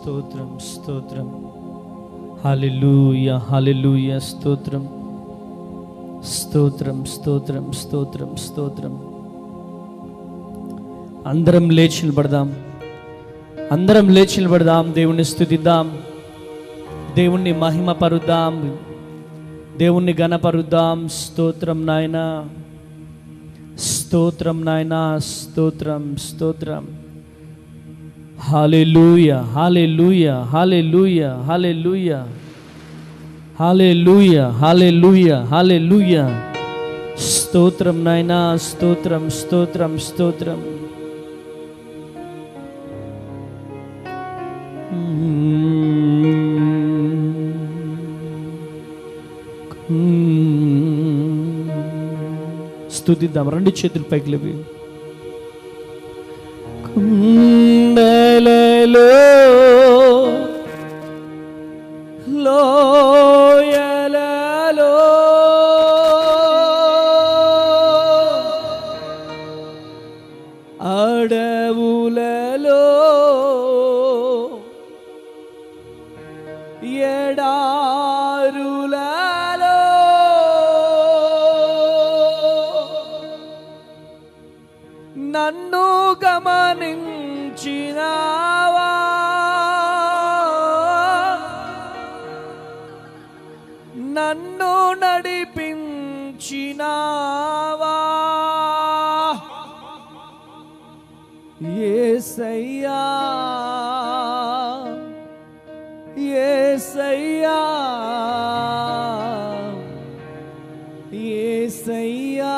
స్తోత్రం స్తోత్రం hallelujah hallelujah స్తోత్రం స్తోత్రం స్తోత్రం స్తోత్రం స్తోత్రం అందరం లేచి నిలబడదాం అందరం లేచి నిలబడదాం దేవుణ్ణి స్తుతిద్దాం దేవుణ్ణి మహిమ పరుద్దాం దేవుణ్ణి గణపరుద్దాం స్తోత్రం నాయన స్తోత్రం నాయన స్తోత్రం స్తోత్రం hallelujah hallelujah hallelujah hallelujah hallelujah hallelujah hallelujah స్తోత్రం నాయన స్తోత్రం స్తోత్రం స్తోత్రం స్తుతిద్దాం రెండు చేతులు పైకి లేవి కుండలలో లోయలలో అడవులలో ఎడారులలో నన్ను గమనించినావా నన్ను నడిపించినావా ఏసయ్యా ఏసయ్యా ఏసయ్యా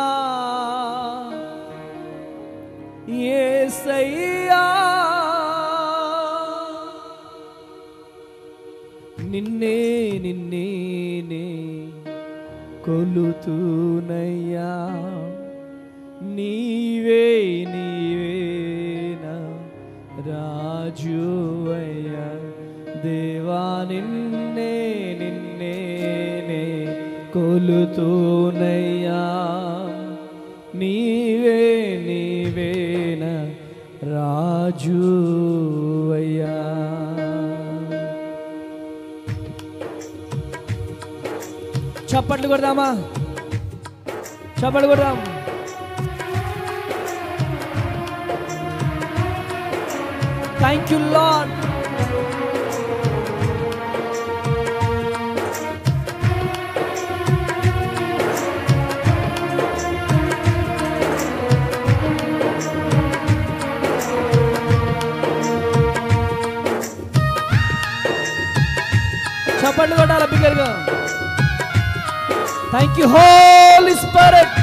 ఏసయ్యా నిన్నే నిన్నే నే కొలుతూనయ్యా నీవే నీవేనా రాజువయ్యా దేవా నిన్నే నిన్నే నే కొలుతూనయ్యా నీవే నీవేన రాజువయ్యా చప్పట్లు కొడదామా చప్పట్లు కొడదాం థ్యాంక్ యూ లాడ్ చప్పట్లు కొట్టాలి బిగ్గరగా థ్యాంక్ యూ హోలీ స్పిరిట్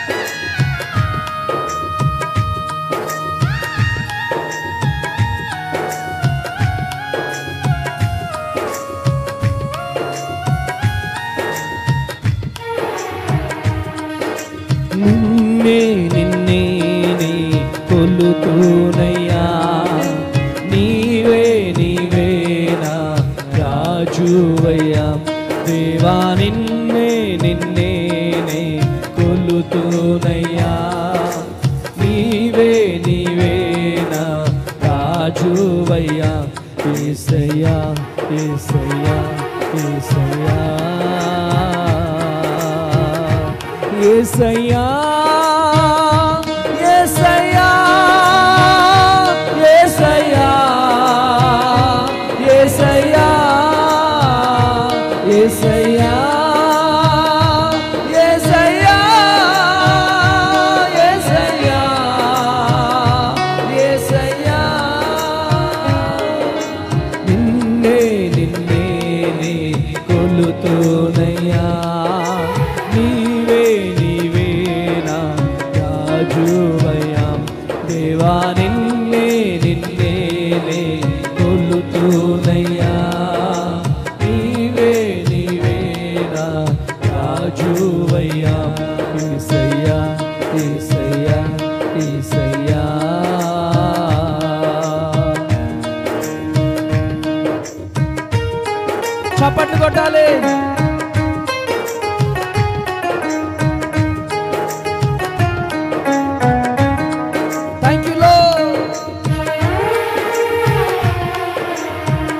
నిన్నే నిన్నే నీ కొలుతూనయ్యా నీవే నీవేనా రాజువయ్యా దేవా నిన్నే నిన్నే నే కొలుతూనయ్యా నీవే నీవేనా రాజువయ్యా ఏసయ్యా ఏసయ్యా ఏసయ్యా ఏసయ్యా ఏసయ్యా ఏసయ్యా ఏసయ్యా ఏసయ్యా ఏసయ్యా ఏసయ్యా ఏసయ్యా నిన్నే నిన్నే నీ కొలుతూనయ్యా నీవే నీవేనా రాజువయ్యా దేవా నిన్నే నిన్నే నీ కొలుతూనయ్యా నీవే నీవేనా రాజువయ్యా ఈసయ్యా ఈసయ్యా ఈసయ్యా చప్పట్లు కొట్టాలి థ్యాంక్ యూ లో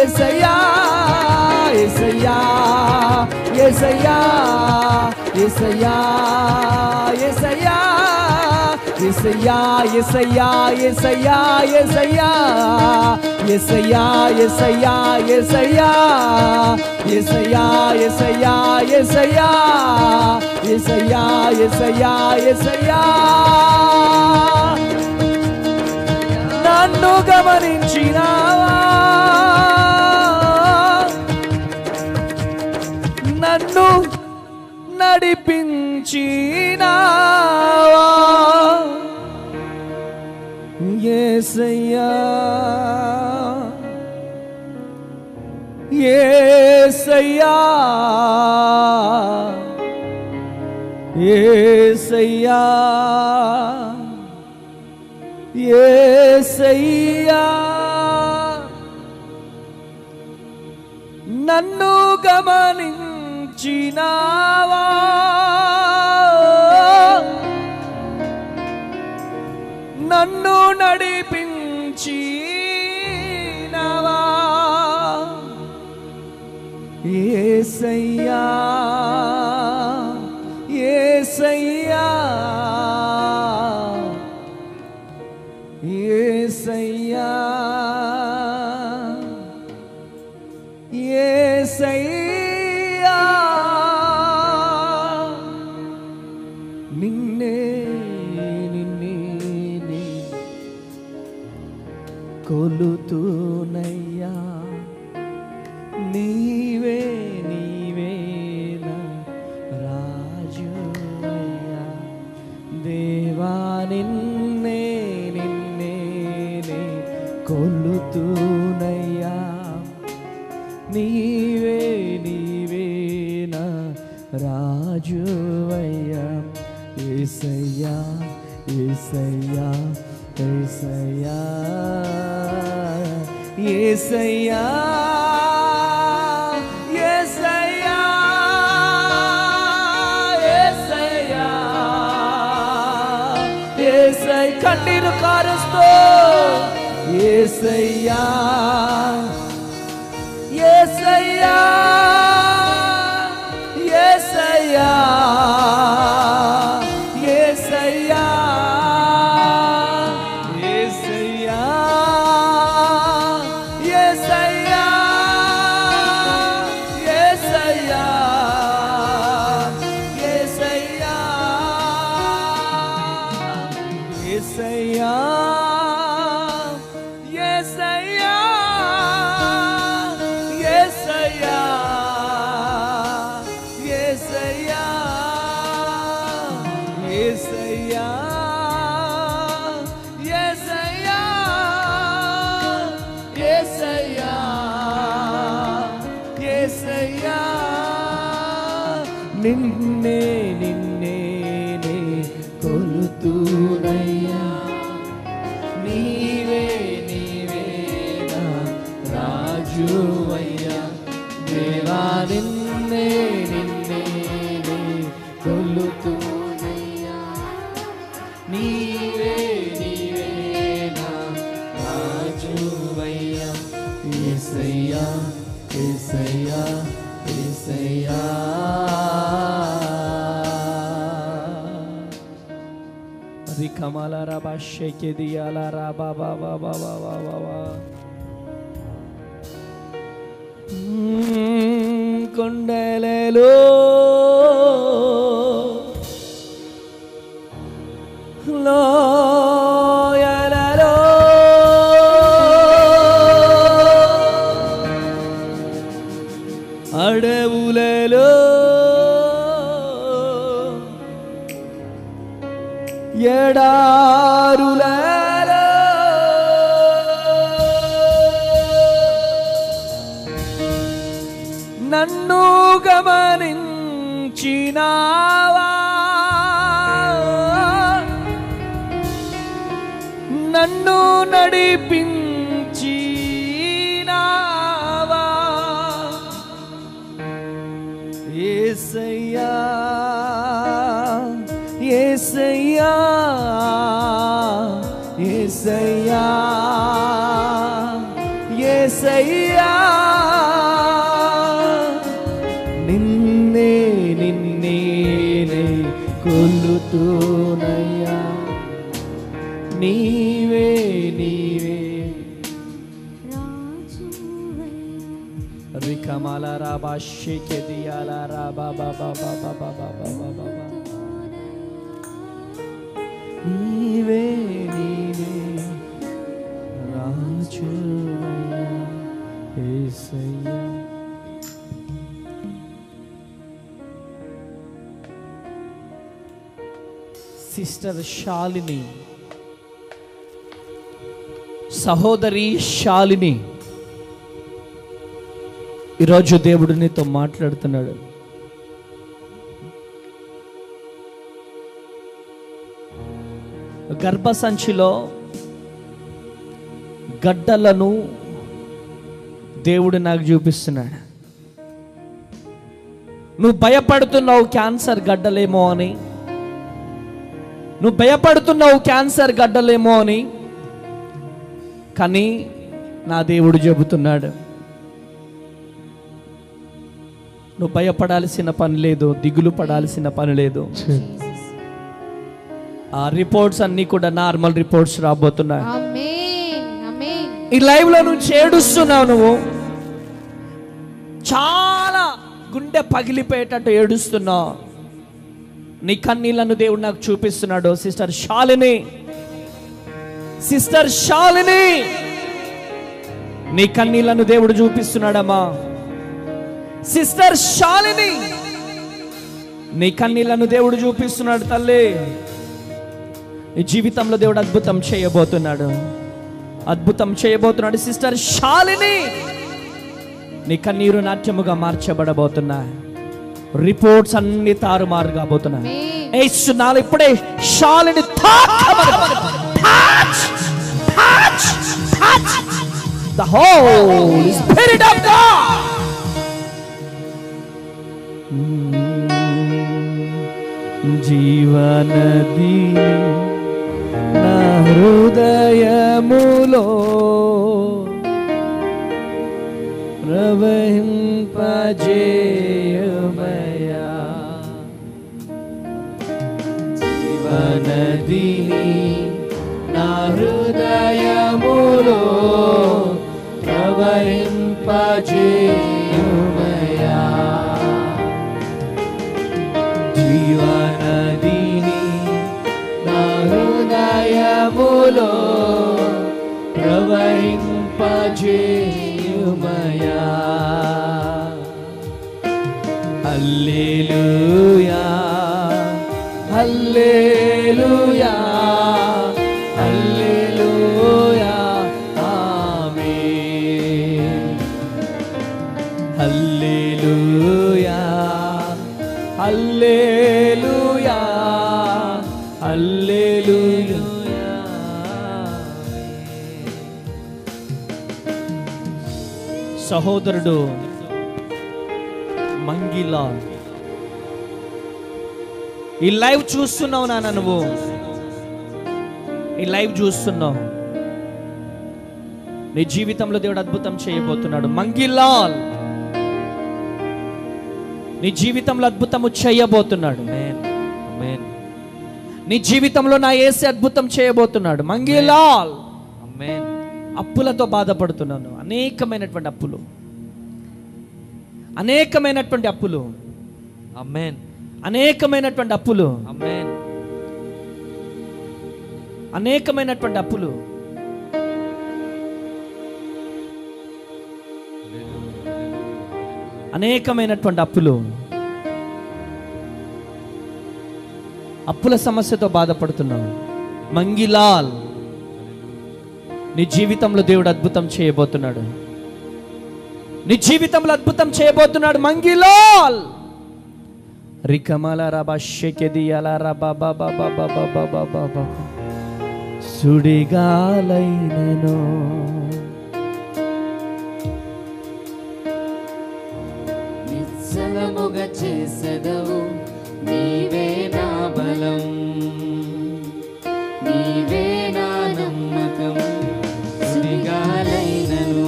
ఏసయ్యా ఏసయ్యా ఏసయ్యా ఏసయ్యా ఏసయ్యా ఏసయ్యా ఏసయ్యా ఏసయ్యా ఏసయ్యా ఏసయ్యా ఏసయ్యా ఏసయ్యా ఏసయ్యా ఏసయ్యా ఏసయ్యా ఏసయ్యా ఏసయ్యా ఏసయ్యా నన్ను గమనించినావా నన్ను నడిపించినావా ఏసయ్యా ఏసయ్యా ఏసయ్యా ఏసయ్యా నన్ను గమనించినావా నన్ను నడిపించినావా ఏసయ్యా ఏసయ్యా ఏసయ్యా ఏసయ్యా నిన్నే నిన్నే నే కొలుతూనయ్యా నీవే నీవేనా రాజువయ్యా దేవా నిన్నే నిన్నే నే కొలుతూనయ్యా నీవే నీవేనా రాజువయ్యా ఏసయ్యా ఏసయ్యా ఏసయ్యా ఏసయ్యా ఏసయ్యా ఏసయ్యా ఏసై కన్నీరు కారుస్తూ ఏసయ్యా ఏసయ్యా ఏసయ్యా ఏసయ్యా ఏసయ్యా ఏసయ్యా ఏసయ్యా ఏసయ్యా ఏసయ్యా ఏసయ్యా ఏసయ్యా ఏసయ్యా ఏసయ్యా ఏసయ్యా ఏసయ్యా ఏసయ్యా నిన్నే నిన్నే నే కొలుతూనయ్యా నీవే నీవే నా రాజువయ్యా దేవా నిన్నే నిన్నే నే కొలుతూనయ్యా నీవే నీవే నా రాజువయ్యా ఏసయ్యా ఏసయ్యా ఏసయ్యా రికమల రబా షేకే దియాల రబా బాబా బాబా బాబా కొండలలో లోయలలో అడవులలో ఎడారులలో నన్ను గమనించినావా నన్ను నడిపించినావా ఏసయ్యా ఏసయ్యా ఏసయ్యా ఏసయ్యా నీవే నీవే రికమాల రాబా షేకెదియాల రాబా బాబా బాబా బాబా బాబా బాబా నీవే నీవే రాజువయ్యా యేసయ్యా సిస్టర్ శాలిని సహోదరి శాలిని ఈరోజు దేవుడు నీతో మాట్లాడుతున్నాడు గర్భసంచిలో గడ్డలను దేవుడు నాకు చూపిస్తున్నాడు నువ్వు భయపడుతున్నావు క్యాన్సర్ గడ్డలేమో అని నువ్వు భయపడుతున్నావు క్యాన్సర్ గడ్డలేమో అని కానీ నా దేవుడు చెబుతున్నాడు నువ్వు భయపడాల్సిన పని లేదు దిగులు పడాల్సిన పని లేదు ఆ రిపోర్ట్స్ అన్నీ కూడా నార్మల్ రిపోర్ట్స్ రాబోతున్నాయి ఆమేన్ ఆమేన్ ఈ లైవ్ లో నువ్వు ఏడుస్తున్నావు నువ్వు చాలా గుండె పగిలిపోయేటట్టు ఏడుస్తున్నావు నీ కన్నీళ్లను దేవుడు నాకు చూపిస్తున్నాడు సిస్టర్ శాలిని సిస్టర్ శాలిని నీ కన్నీళ్లను దేవుడు చూపిస్తున్నాడమ్మా సిస్టర్ శాలిని నీ కన్నీళ్లను దేవుడు చూపిస్తున్నాడు తల్లి నీ జీవితంలో దేవుడు అద్భుతం చేయబోతున్నాడు అద్భుతం చేయబోతున్నాడు సిస్టర్ శాలిని నీ కన్నీరు నాట్యముగా మార్చబడబోతున్నా రిపోర్ట్స్ అన్ని తారుమారు కాబోతున్నాయి ఆమేన్ ఏస్తున్నాలు ఇప్పుడే Shalini తాకమని touch, touch, touch. The Holy Spirit of God. జీవనది నా హృదయములో ప్రవహింపజేయమయా జీవనదిని నా హృదయములో ప్రవహింపజేయుమయా జీవనదిని నా హృదయములో ప్రవహింపజేయుమయా హల్లెలూయా హల్లెలూయా హల్లెలూయా ఆమేన్ హల్లెలూయా హల్లెలూయా హల్లెలూయా సహోదరుడు మంగిలా ఈ లైవ్ చూస్తున్నావు నాన్న నువ్వు ఈ లైవ్ చూస్తున్నావు నీ జీవితంలో దేవుడు అద్భుతం చేయబోతున్నాడు మంగిలాల్ నీ జీవితంలో అద్భుతము చేయబోతున్నాడు Amen. నీ జీవితంలో నా ఏసే అద్భుతం చేయబోతున్నాడు మంగిలాల్ Amen. అప్పులతో బాధపడుతున్నాను అనేకమైనటువంటి అప్పులు అనేకమైనటువంటి అప్పులు Amen. అనేకమైనటువంటి అప్పులు Amen. అనేకమైనటువంటి అప్పులు అనేకమైనటువంటి అప్పులు అప్పుల సమస్యతో బాధపడుతున్నావు మంగిలాల్ నీ జీవితంలో దేవుడు అద్భుతం చేయబోతున్నాడు నీ జీవితంలో అద్భుతం చేయబోతున్నాడు మంగిలాల్ రికమల రబా షెకెదియల రబా బాబా బాబా బాబా బాబా బాబా సుడిగాలైనను నిశ్చలముగా చేసెదవు నీవే నా బలం నీవే నా నమ్మకం సుడిగాలైనను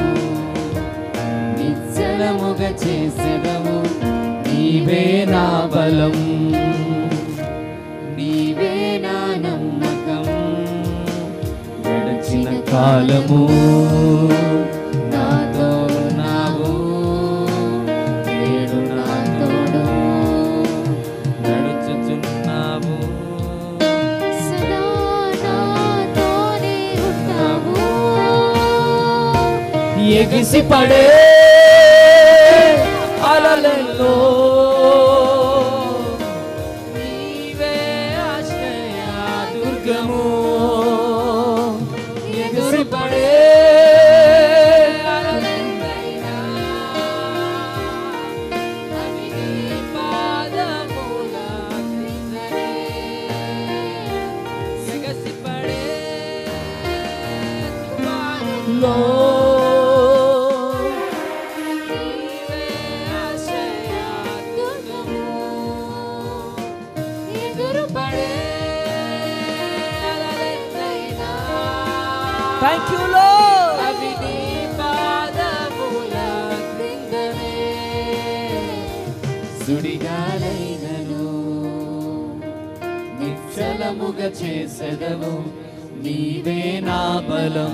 నిశ్చలముగా చేసెదవు నీవే నా బలం నీవే నా నమ్మకం కాలము నాతో ఉన్నావు నేడు నా తోడు నడుచుచున్నావు సదా నాతోనే ఉంటావు ఎగిసి పడే అలలలో నీవే ఆశ్రయ దుర్గము ఎగిసి పడే అలలెన్నైనా అవి నీ పాదముల క్రిందనే ఎగసిపడే తుఫానులో లో నీవే ఆశ్రయ దుర్గము. ఎదురుపడే అలలెన్నైనా థ్యాంక్ యూ లో అవి నీ పాదముల క్రిందనే సుడిగాలైనను నిశ్చలముగా చేసెదవు నీవే నా బలం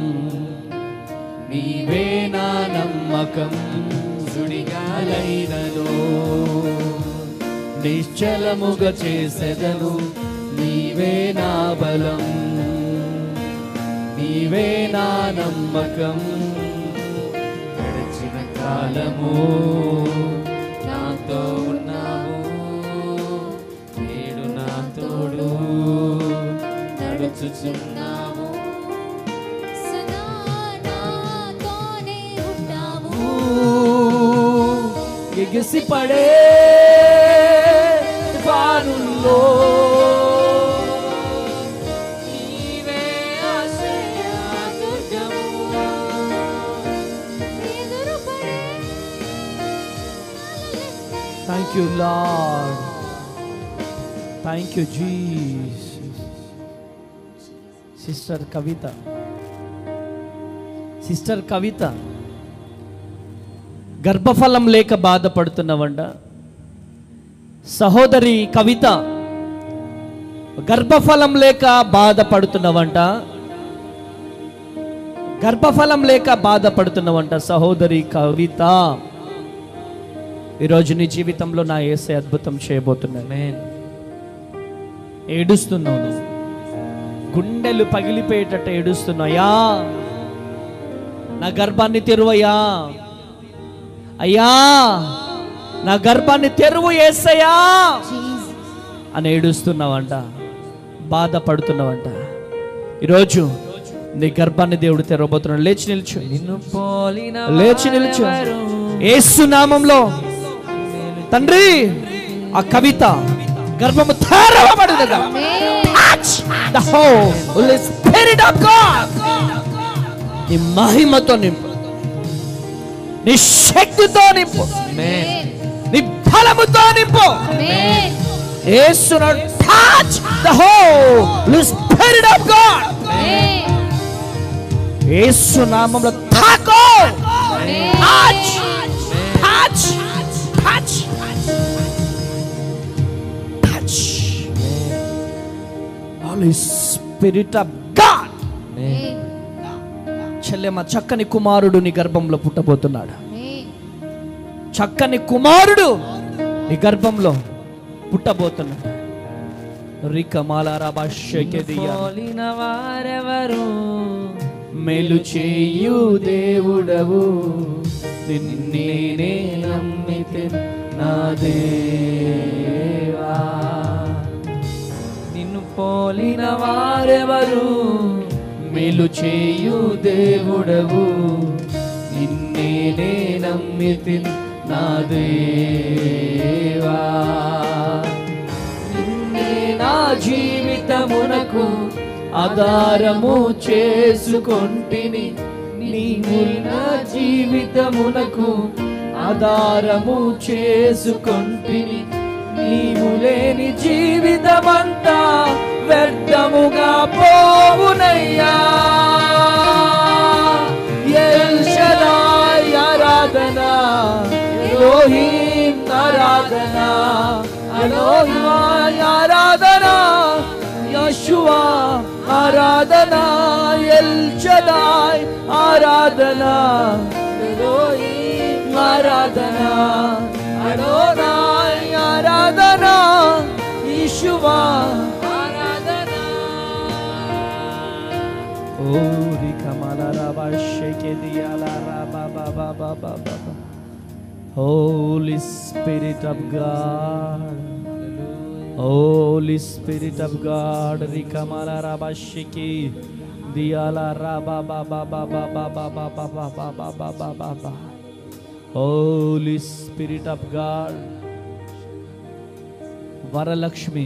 నీవే నా నమ్మకం సుడిగాలైనను నిశ్చలముగా చేసెదవు నీవే నా బలం నీవే నా నమ్మకం గడిచిన కాలము నాతో ఉన్నావు నేడు నా తోడు నడుచుచున్నావు సదా నాతోనే ఉంటావు ఎగిసి పడే తుఫానుల్లో నీవే ఆశ్రయ దుర్గము. ఎదురుపడే thank you Lord thank you Jesus sister Kavitha sister Kavitha గర్భఫలం లేక బాధపడుతున్నవంట సహోదరి కవిత గర్భఫలం లేక బాధపడుతున్నవంట గర్భఫలం లేక బాధపడుతున్నవంట సహోదరి కవిత ఈరోజు నీ జీవితంలో నా ఏసే అద్భుతం చేయబోతున్నాను Amen. ఏడుస్తున్నావు నువ్వు గుండెలు పగిలిపోయేటట్టు ఏడుస్తున్నాయా నా గర్భాన్ని తెరువయ్యా అయ్యా నా గర్భాన్ని తెరువు ఏసయ్యా అని ఏడుస్తున్నావంట బాధపడుతున్నావంట ఈరోజు నీ గర్భాన్ని దేవుడు తెరవబోతున్నాడు లేచి నిల్చు నిన్ను పోలిన లేచి నిల్చు వారెవరు? ఏసు నామంలో తండ్రి ఆ కవిత గర్భము తెరవబడుదగా Touch the Holy Spirit of God. నీ మహిమతో నింపు నీ శక్తితో నింపు Amen. నీ బలముతో నింపు ఆమేన్ యేసును touch the Holy Spirit of God. ఆమేన్ యేసు నామంలో తాకో touch touch touch touch Holy Spirit of God. Amen. చెల్లెమ్మ చక్కని కుమారుడు నీ గర్భంలో పుట్టబోతున్నాడు ఆమేన్ చక్కని కుమారుడు నీ గర్భంలో పుట్టబోతున్నాడు రికమాలారాబాషకెదియా పోలిన వారెవరు మేలు చేయు దేవుడవు నిన్నే నమ్మితే నా దేవా నిన్ను పోలిన వారెవరు మేలు చేయు దేవుడవు నిన్నే నమ్మితే నా దేవా నిన్నే నా జీవితమునకు ఆధారము చేసుకొంటిని నీవు నా జీవితమునకు ఆధారము చేసుకొంటిని నీవు లేని జీవితమంతా వ్యర్థముగా పోవునయ్యా ఎల్ షదాయ్ ఆరాధన ఎలోహిం ఆరాధన ఎలోహిం ఆరాధన యశువా ఆరాధన ఎల్ షదాయ్ ఆరాధన ఎలోహిం ఆరాధన అడోనాయ్ ఆరాధన ఈశువా ఓరి కమల రబా షెకే దియాలా రబా బాబా బాబా బాబా Holy Spirit of God. Holy Spirit of God. Rikamala Rabashiki. Diala Raba Baba Baba Baba Baba Baba Baba Baba. Holy Spirit of God. Varalakshmi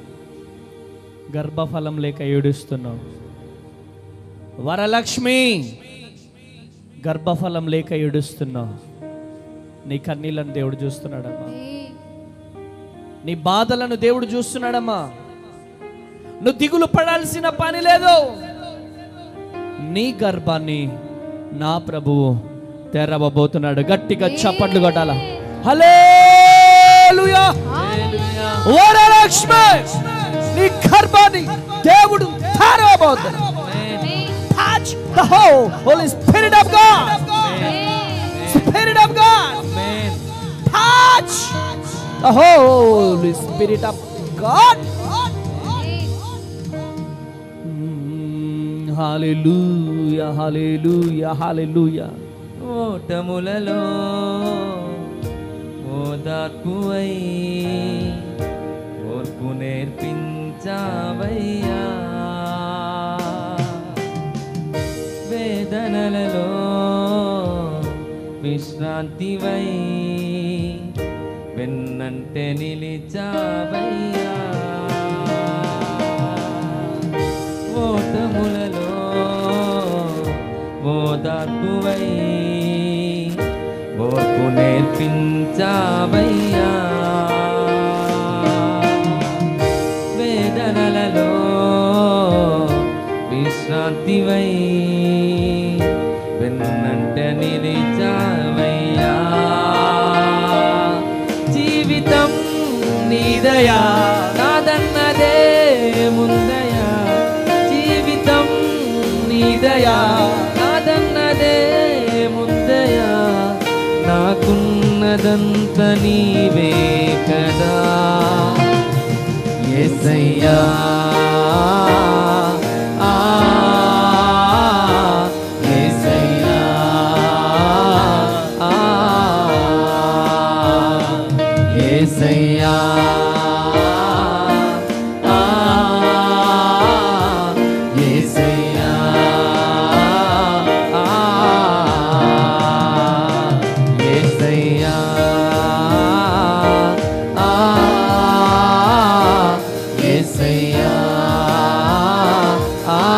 గర్భఫలం లేక ఏడుస్తున్నావు వరలక్ష్మి గర్భఫలం లేక ఏడుస్తున్నావు నీ కన్నీళ్ళను దేవుడు చూస్తున్నాడమ్మా నీ బాధలను దేవుడు చూస్తున్నాడమ్మా నువ్వు దిగులు పడాల్సిన పని లేదు నీ గర్భాన్ని నా ప్రభువు తెరవబోతున్నాడు గట్టిగా చప్పట్లు కొట్టాల హల్లెలూయా వరలక్ష్మి నీ గర్భాన్ని దేవుడు తెరవబోతున్నాడు Touch the whole Holy Spirit of God. Spirit of God. Touch the Holy Spirit of God. Mm, Hallelujah, hallelujah, hallelujah. ఓటములలో ఓదార్పువై ఓర్పు నేర్పించావయ్యా వేదనలలో విశ్రాంతివై వెన్నంటే నిలిచావయ్యా ఓటములలో ఓదార్పువై ఓర్పు నేర్పించావయ్యా వేదనలలో విశ్రాంతివై వెన్నంట నిలిచావయ్యా జీవితం నీదయా నాదన్నదే ముందయా జీవితం నీదయా నాదన్నదే ముందయా నాకున్నదంత నీవే కదా ఎసయ్యా ఆ యేసయ్యా ఆ యేసయ్యా ఆ యేసయ్యా ఆ యేసయ్యా ఆ యేసయ్యా ఆ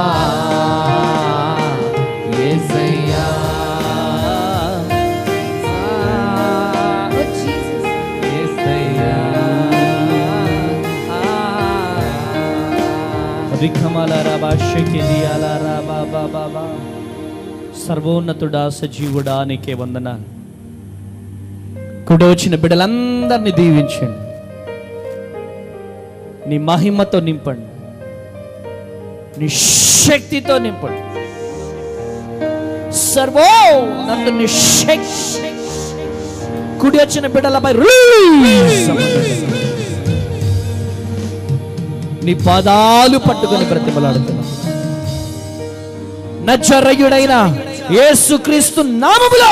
యేసయ్యా Oh, Jesus. యేసయ్యా ఆ రిఖమల రబా షెకిలి అలా రబా బాబా బా. సర్వోన్నతుడా సజీవుడా నీకే వందన కుడి వచ్చిన బిడ్డలందరినీ దీవించండి నీ మహిమతో నింపండి నీ శక్తితో నింపండి సర్వో నందు నీ శక్తి కుడి వచ్చిన బిడ్డలపై release అవ్వండి. నీ పాదాలు పట్టుకొని బ్రతిమలాడుతున్నా నచ్చరయుడైన యేసుక్రీస్తు నామములో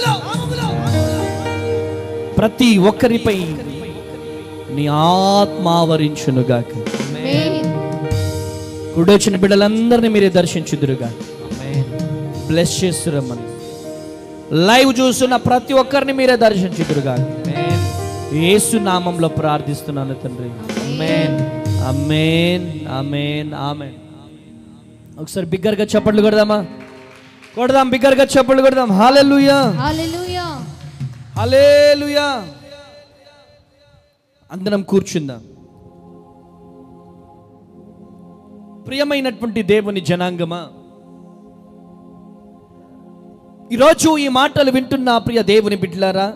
ప్రతి ఒక్కరిపై నీ ఆత్మ ఆవరించునుగాక Amen. కుడొచ్చిన బిడ్డలందరినీ మీరే దర్శించుదురుగా బ్లెస్ చేస్తురమ్మని లైవ్ చూస్తున్న ప్రతి ఒక్కరిని మీరే దర్శించుదురుగా యేసు నామంలో ప్రార్థిస్తున్నాను తండ్రి అమేన్ అమేన్ ఆమెన్ ఒకసారి బిగ్గరగా చప్పట్లు కొడదామా కొడదాం బిగ్గరగా చప్పట్లు కొడదాం హాలెలుయా Hallelujah. హలేలుయా అందరం కూర్చుందాం ప్రియమైనటువంటి దేవుని జనాంగమా ఈరోజు ఈ మాటలు వింటున్న ప్రియ దేవుని బిడ్డలారా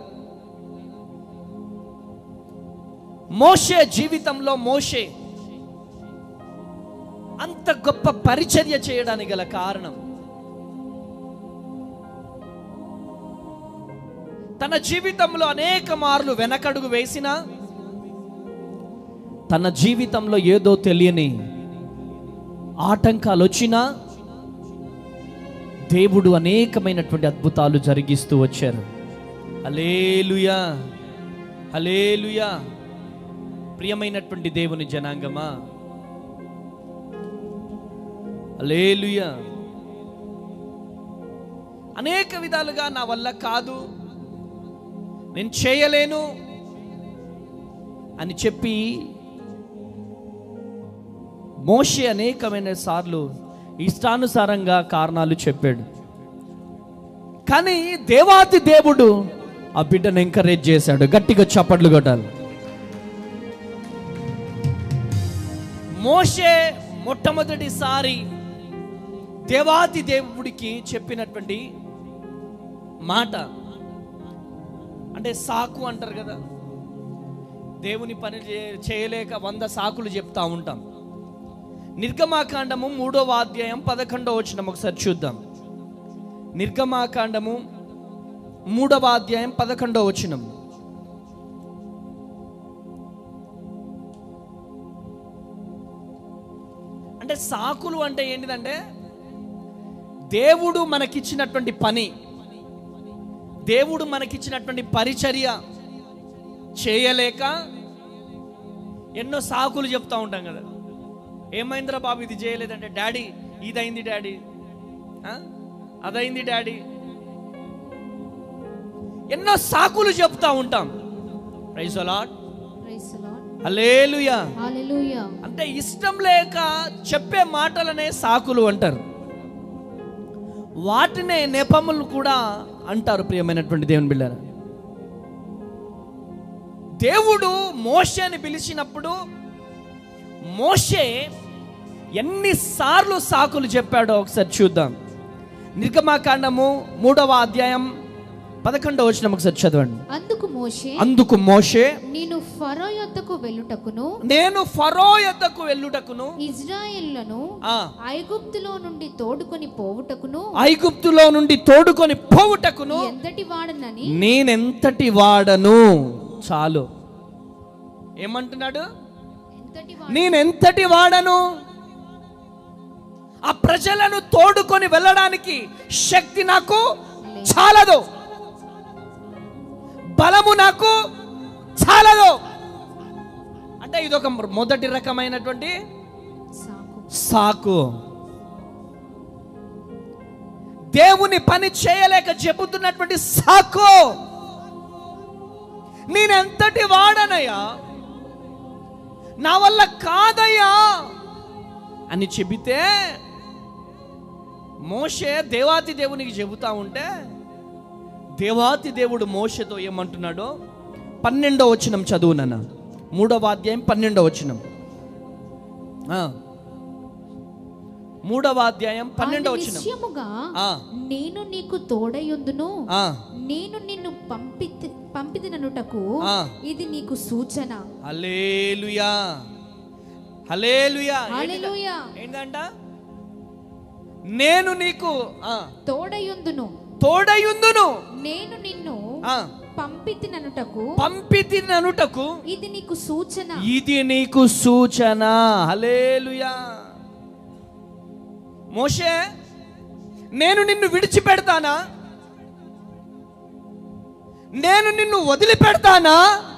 మోషే జీవితంలో మోషే అంత గొప్ప పరిచర్య చేయడానికి గల కారణం తన జీవితంలో అనేక మార్లు వెనకడుగు వేసిన తన జీవితంలో ఏదో తెలియని ఆటంకాలు వచ్చినా దేవుడు అనేకమైనటువంటి అద్భుతాలు జరిగిస్తూ వచ్చారు హలేలుయా హలేలుయా ప్రియమైనటువంటి దేవుని జనాంగమా హలేలుయా అనేక విధాలుగా నా వల్ల కాదు నేను చేయలేను అని చెప్పి మోషే అనేకమైన సార్లు ఇష్టానుసారంగా కారణాలు చెప్పాడు కానీ దేవాతి దేవుడు ఆ బిడ్డను ఎంకరేజ్ చేశాడు గట్టిగా చప్పట్లు కొట్టాలి మోషే మొట్టమొదటిసారి దేవాతి దేవుడికి చెప్పినటువంటి మాట అంటే సాకు అంటారు కదా దేవుని పని చే- చేయలేక వంద సాకులు చెప్తా ఉంటాం నిర్గమాకాండము మూడవ అధ్యాయం పదకొండవ వచనం ఒకసారి చూద్దాం నిర్గమాకాండము మూడవ అధ్యాయం పదకొండవ వచనం అంటే సాకులు అంటే ఏంటిదంటే దేవుడు మనకిచ్చినటువంటి పని దేవుడు మనకిచ్చినటువంటి పరిచర్య చేయలేక ఎన్నో సాకులు చెప్తా ఉంటాం కదా ఏమైందిరా బాబు ఇది చేయలేదంటే డాడీ ఇదైంది డాడీ ఆ? అదైంది డాడీ ఎన్నో సాకులు చెప్తా ఉంటాం praise allot Praise the Lord. Hallelujah Hallelujah. అంటే ఇష్టం లేక చెప్పే మాటలనే సాకులు అంటారు వాటినే నెపములు కూడా అంటారు ప్రియమైనటువంటి దేవుని బిళ్ళారు దేవుడు మోషేని పిలిచినప్పుడు మోషే ఎన్నిసార్లు సాకులు చెప్పాడో ఒకసారి చూద్దాం నిర్గమాకాండము మూడవ అధ్యాయం పదకొండవ వచ్చిన ఒకసారి చదవండి అందుకు మోషే అందుకు మోషే నేను ఫరో యొద్దకు వెళ్ళుటకును నేను ఫరో యొద్దకు వెళ్ళుటకును ఇజ్రాయేళ్లను ఆ ఐగుప్తులో నుండి తోడుకొని పోవుటకును ఐగుప్తులో నుండి తోడుకొని పోవుటకును ఎంతటి వాడనని నేనెంతటి వాడను చాలు ఏమంటున్నాడు ఎంతటి నేనెంతటి వాడను ఆ ప్రజలను తోడుకొని వెళ్ళడానికి శక్తి నాకు చాలదు బలము నాకు చాలదు అంటే ఇది ఒక మొదటి రకమైనటువంటి సాకు సాకు దేవుని పని చేయలేక చెబుతున్నటువంటి సాకు నేనెంతటి వాడనయ్యా నా వల్ల కాదయ్యా అని చెబితే మోషే దేవాతి దేవునికి చెబుతా ఉంటే దేవాతి దేవుడు మోషతో ఏమంటున్నాడో పన్నెండో వచనం చదువునన్న మూడవ అధ్యాయం పన్నెండో వచనం ఆ. మూడవ అధ్యాయం పన్నెండవ వచనం నిశ్చయముగా ఆ, నేను నీకు తోడయుందును ఆ, నేను నిన్ను పంపి పంపిదిననుటకు ఆ. ఇది నీకు సూచన హల్లెలూయా హల్లెలూయా హల్లెలూయా ఏంటంట నేను నీకు ఆ, తోడయుందును తోడయుందును నేను నిన్ను ఆ, పంపితిననుటకు పంపితిననుటకు ఇది నీకు సూచన ఇది నీకు సూచన హలేలుయా మోషే నేను నిన్ను విడిచిపెడతానా నేను నిన్ను వదిలిపెడతానా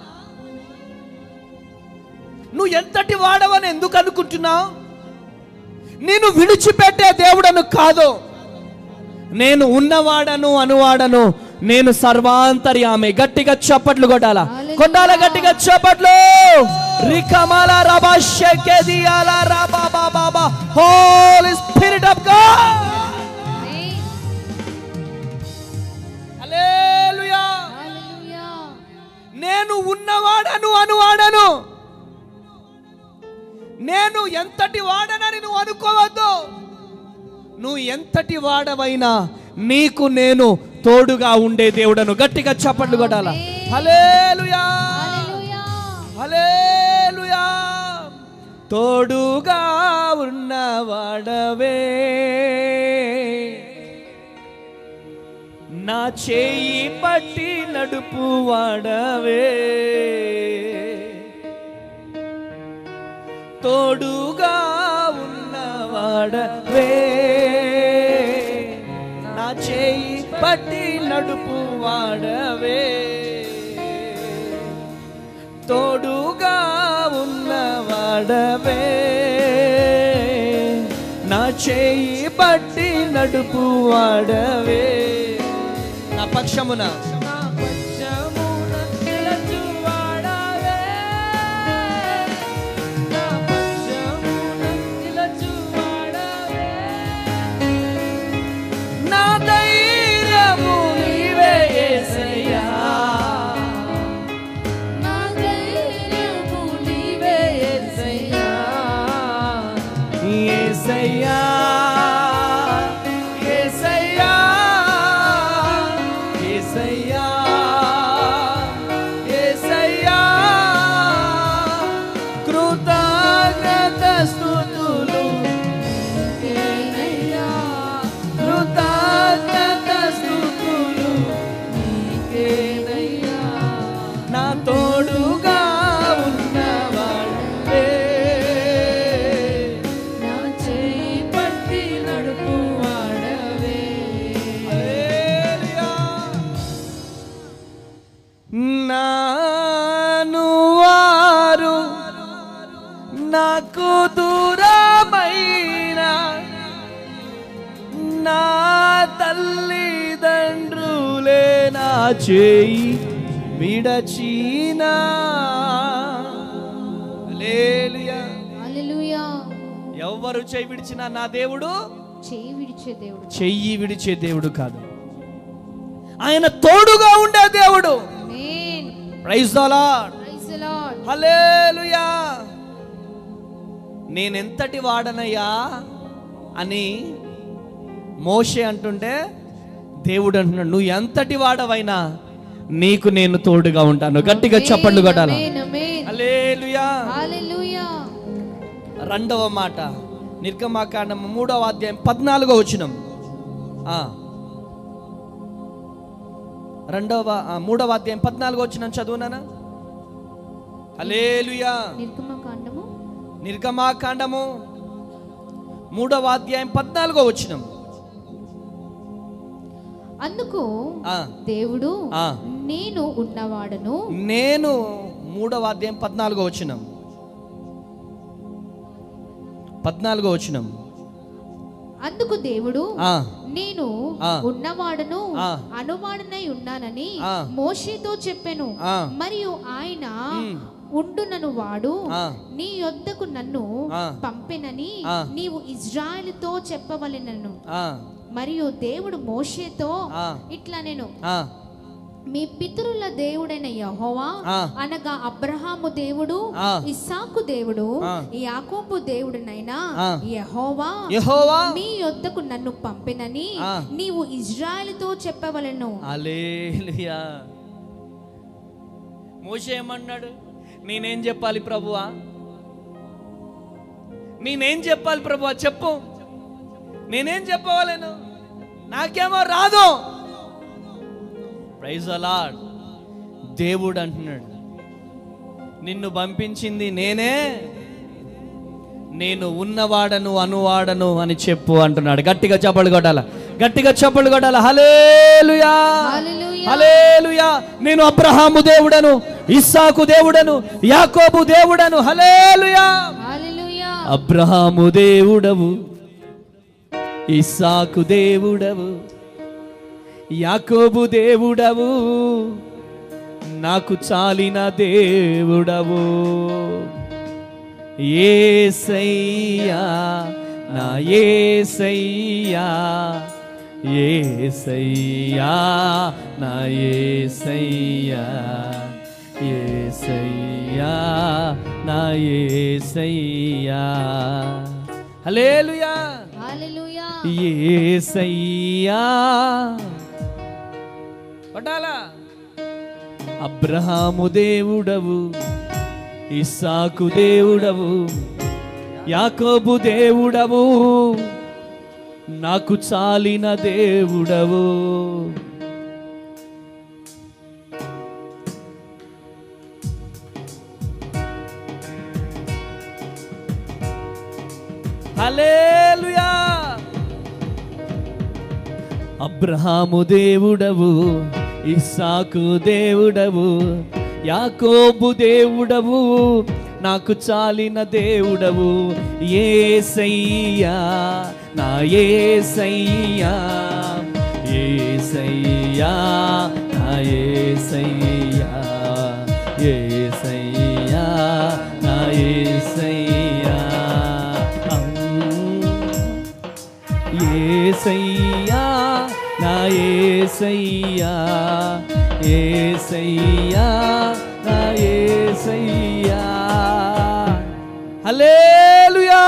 నువ్వు ఎంతటి వాడవని ఎందుకు అనుకుంటున్నావు నేను విడిచిపెట్టే దేవుడను కాదు నేను ఉన్నవాడను అనువాడను నేను సర్వాంతర్యామి గట్టిగా చప్పట్లు కొట్టాలా హల్లెలూయా. కొట్టాల గట్టిగా చప్పట్లు రికమాల రబా షెకెదియాల రబా బాబా బా Holi spirit of God Amen. Hallelujah Hallelujah. నేను ఉన్నవాడను అనువాడను నేను ఎంతటి వాడనని నువ్వు అనుకోవద్దు నువ్వు ఎంతటి వాడవైనా నీకు నేను తోడుగా ఉండే దేవుడను గట్టిగా చప్పట్లు కొట్టాల ఆమేన్. Hallelujah Hallelujah. హలేలుయా తోడుగా ఉన్నవాడవే నా చేయి పట్టి నడుపు వాడవే తోడుగా ఉన్నవాడవే నా చేయి పట్టి నడుపు వాడవే తోడుగా ఉన్నవాడవే నా చేయి పట్టి నడుపు వాడవే నా పక్షమున నా పక్షమున నిలచువాడవే. నా పక్షమున నిలచువాడవే. నా ధైర్యము నీవే యేసయ్యా. నా ధైర్యము నీవే యేసయ్యా. యేసయ్యా, యేసయ్యా, యేసయ్యా, యేసయ్యా. కృతజ్ఞత స్తుతులు నీకేనయ్యా. కృతజ్ఞత స్తుతులు నీకేనయ్యా. నా తోడుగా ఉన్నవాడే నా చేయి పట్టి నడుపు వాడవే. హల్లెలూయా. నాను వారు నాకు దూరమైన నా తల్లిదండ్రులే నా చేయి విడచీనా హల్లెలూయా. హల్లెలూయా. ఎవ్వరు చేయి విడిచినా నా దేవుడు చేయి విడిచే దేవుడు చెయ్యి విడిచే దేవుడు కాదు ఆయన తోడుగా ఉండే దేవుడు amen. Praise the Lord Praise the Lord. Hallelujah నేనెంతటి వాడనయ్యా అని మోషే అంటుంటే దేవుడు అంటున్నాడు నువ్వు ఎంతటి వాడవైనా నీకు నేను తోడుగా ఉంటాను గట్టిగా చప్పట్లు కొట్టాల ఆమేన్, ఆమేన్. హల్లెలూయా హల్లెలూయా. రెండవ మాట నిర్గమాకాండం మూడవ అధ్యాయం పద్నాలుగో వచనం ఆ. రెండవ ఆ, మూడవ అధ్యాయం పద్నాలుగో వచనం చదువునానా హల్లెలూయా నిర్గమకాండము నిర్గమాకాండము మూడవ అధ్యాయం పద్నాలుగో వచనం అందుకు ఆ, దేవుడు ఆ. నేను ఉన్నవాడను నేను మూడవ అధ్యాయం పద్నాలుగో వచనం పద్నాలుగో వచనం అందుకు దేవుడు ఆ, నేను ఆ. ఉన్నవాడను ఆ. అనువాడనై ఉన్నానని ఆ. మోషేతో చెప్పెను ఆ. మరియు ఆయన మ్. ఉండునను వాడు ఆ. నీ యొద్దకు నన్ను ఆ. పంపెనని ఆ. నీవు ఇజ్రాయెలుతో చెప్పవలెనను ఆ, మరియు దేవుడు మోషేతో ఆ. ఇట్లా నేను ఆ, మీ పితరుల దేవుడైన యహోవా ఆ. అనగా అబ్రహాము దేవుడు ఆ. ఇస్సాకు దేవుడు ఆ. యాకోబు దేవుడునైనా ఆ. యహోవా యెహోవా మీ యొద్దకు నన్ను పంపినని ఆ. నీవు ఇజ్రాయెలుతో చెప్పవలెను అలేలుయా మోషే ఏమన్నాడు నేనేం చెప్పాలి ప్రభువా నేనేం చెప్పాలి ప్రభువా చెప్పు నేనేం చెప్పవలేను నాకేమో రాదు ప్రైజ్ అలాడ్ దేవుడు అంటున్నాడు నిన్ను పంపించింది నేనే నేను ఉన్నవాడను అనువాడను అని చెప్పు అంటున్నాడు గట్టిగా చప్పలు కొట్టాల గట్టిగా చప్పలు కొట్టాల హలేలుయా హల్లెలూయా. హలేలుయా నేను అబ్రహాము దేవుడను ఇస్సాకు దేవుడను యాకోబు దేవుడను హలేలుయా హల్లెలూయా అబ్రహాము దేవుడవు ఇస్సాకు దేవుడవు యాకోబు దేవుడవు నాకు చాలిన దేవుడవు ఏసయ్యా నా ఏసయ్యా ఏసయ్యా నా ఏసయ్యా ఏసయ్యా నా ఏసయ్యా హల్లెలూయా హల్లెలూయా ఏసయ్యా పట్టాలా అబ్రహాము దేవుడవు ఇస్సాకు దేవుడవు యాకోబు దేవుడవు నాకు చాలిన దేవుడవు హల్లెలూయా అబ్రహాము దేవుడవు ఇస్సాకు దేవుడవు యాకోబు దేవుడవు నాకు చాలిన దేవుడవు ఏసయ్యా నా ఏసయ్యా ఏసయ్యా నా ఏసయ్యా ఏసయ్యా నా ఏసయ్యా ఏసయ్యా నా ఏసయ్యా ఏసయ్యా నా ఏసయ్యా హల్లెలూయా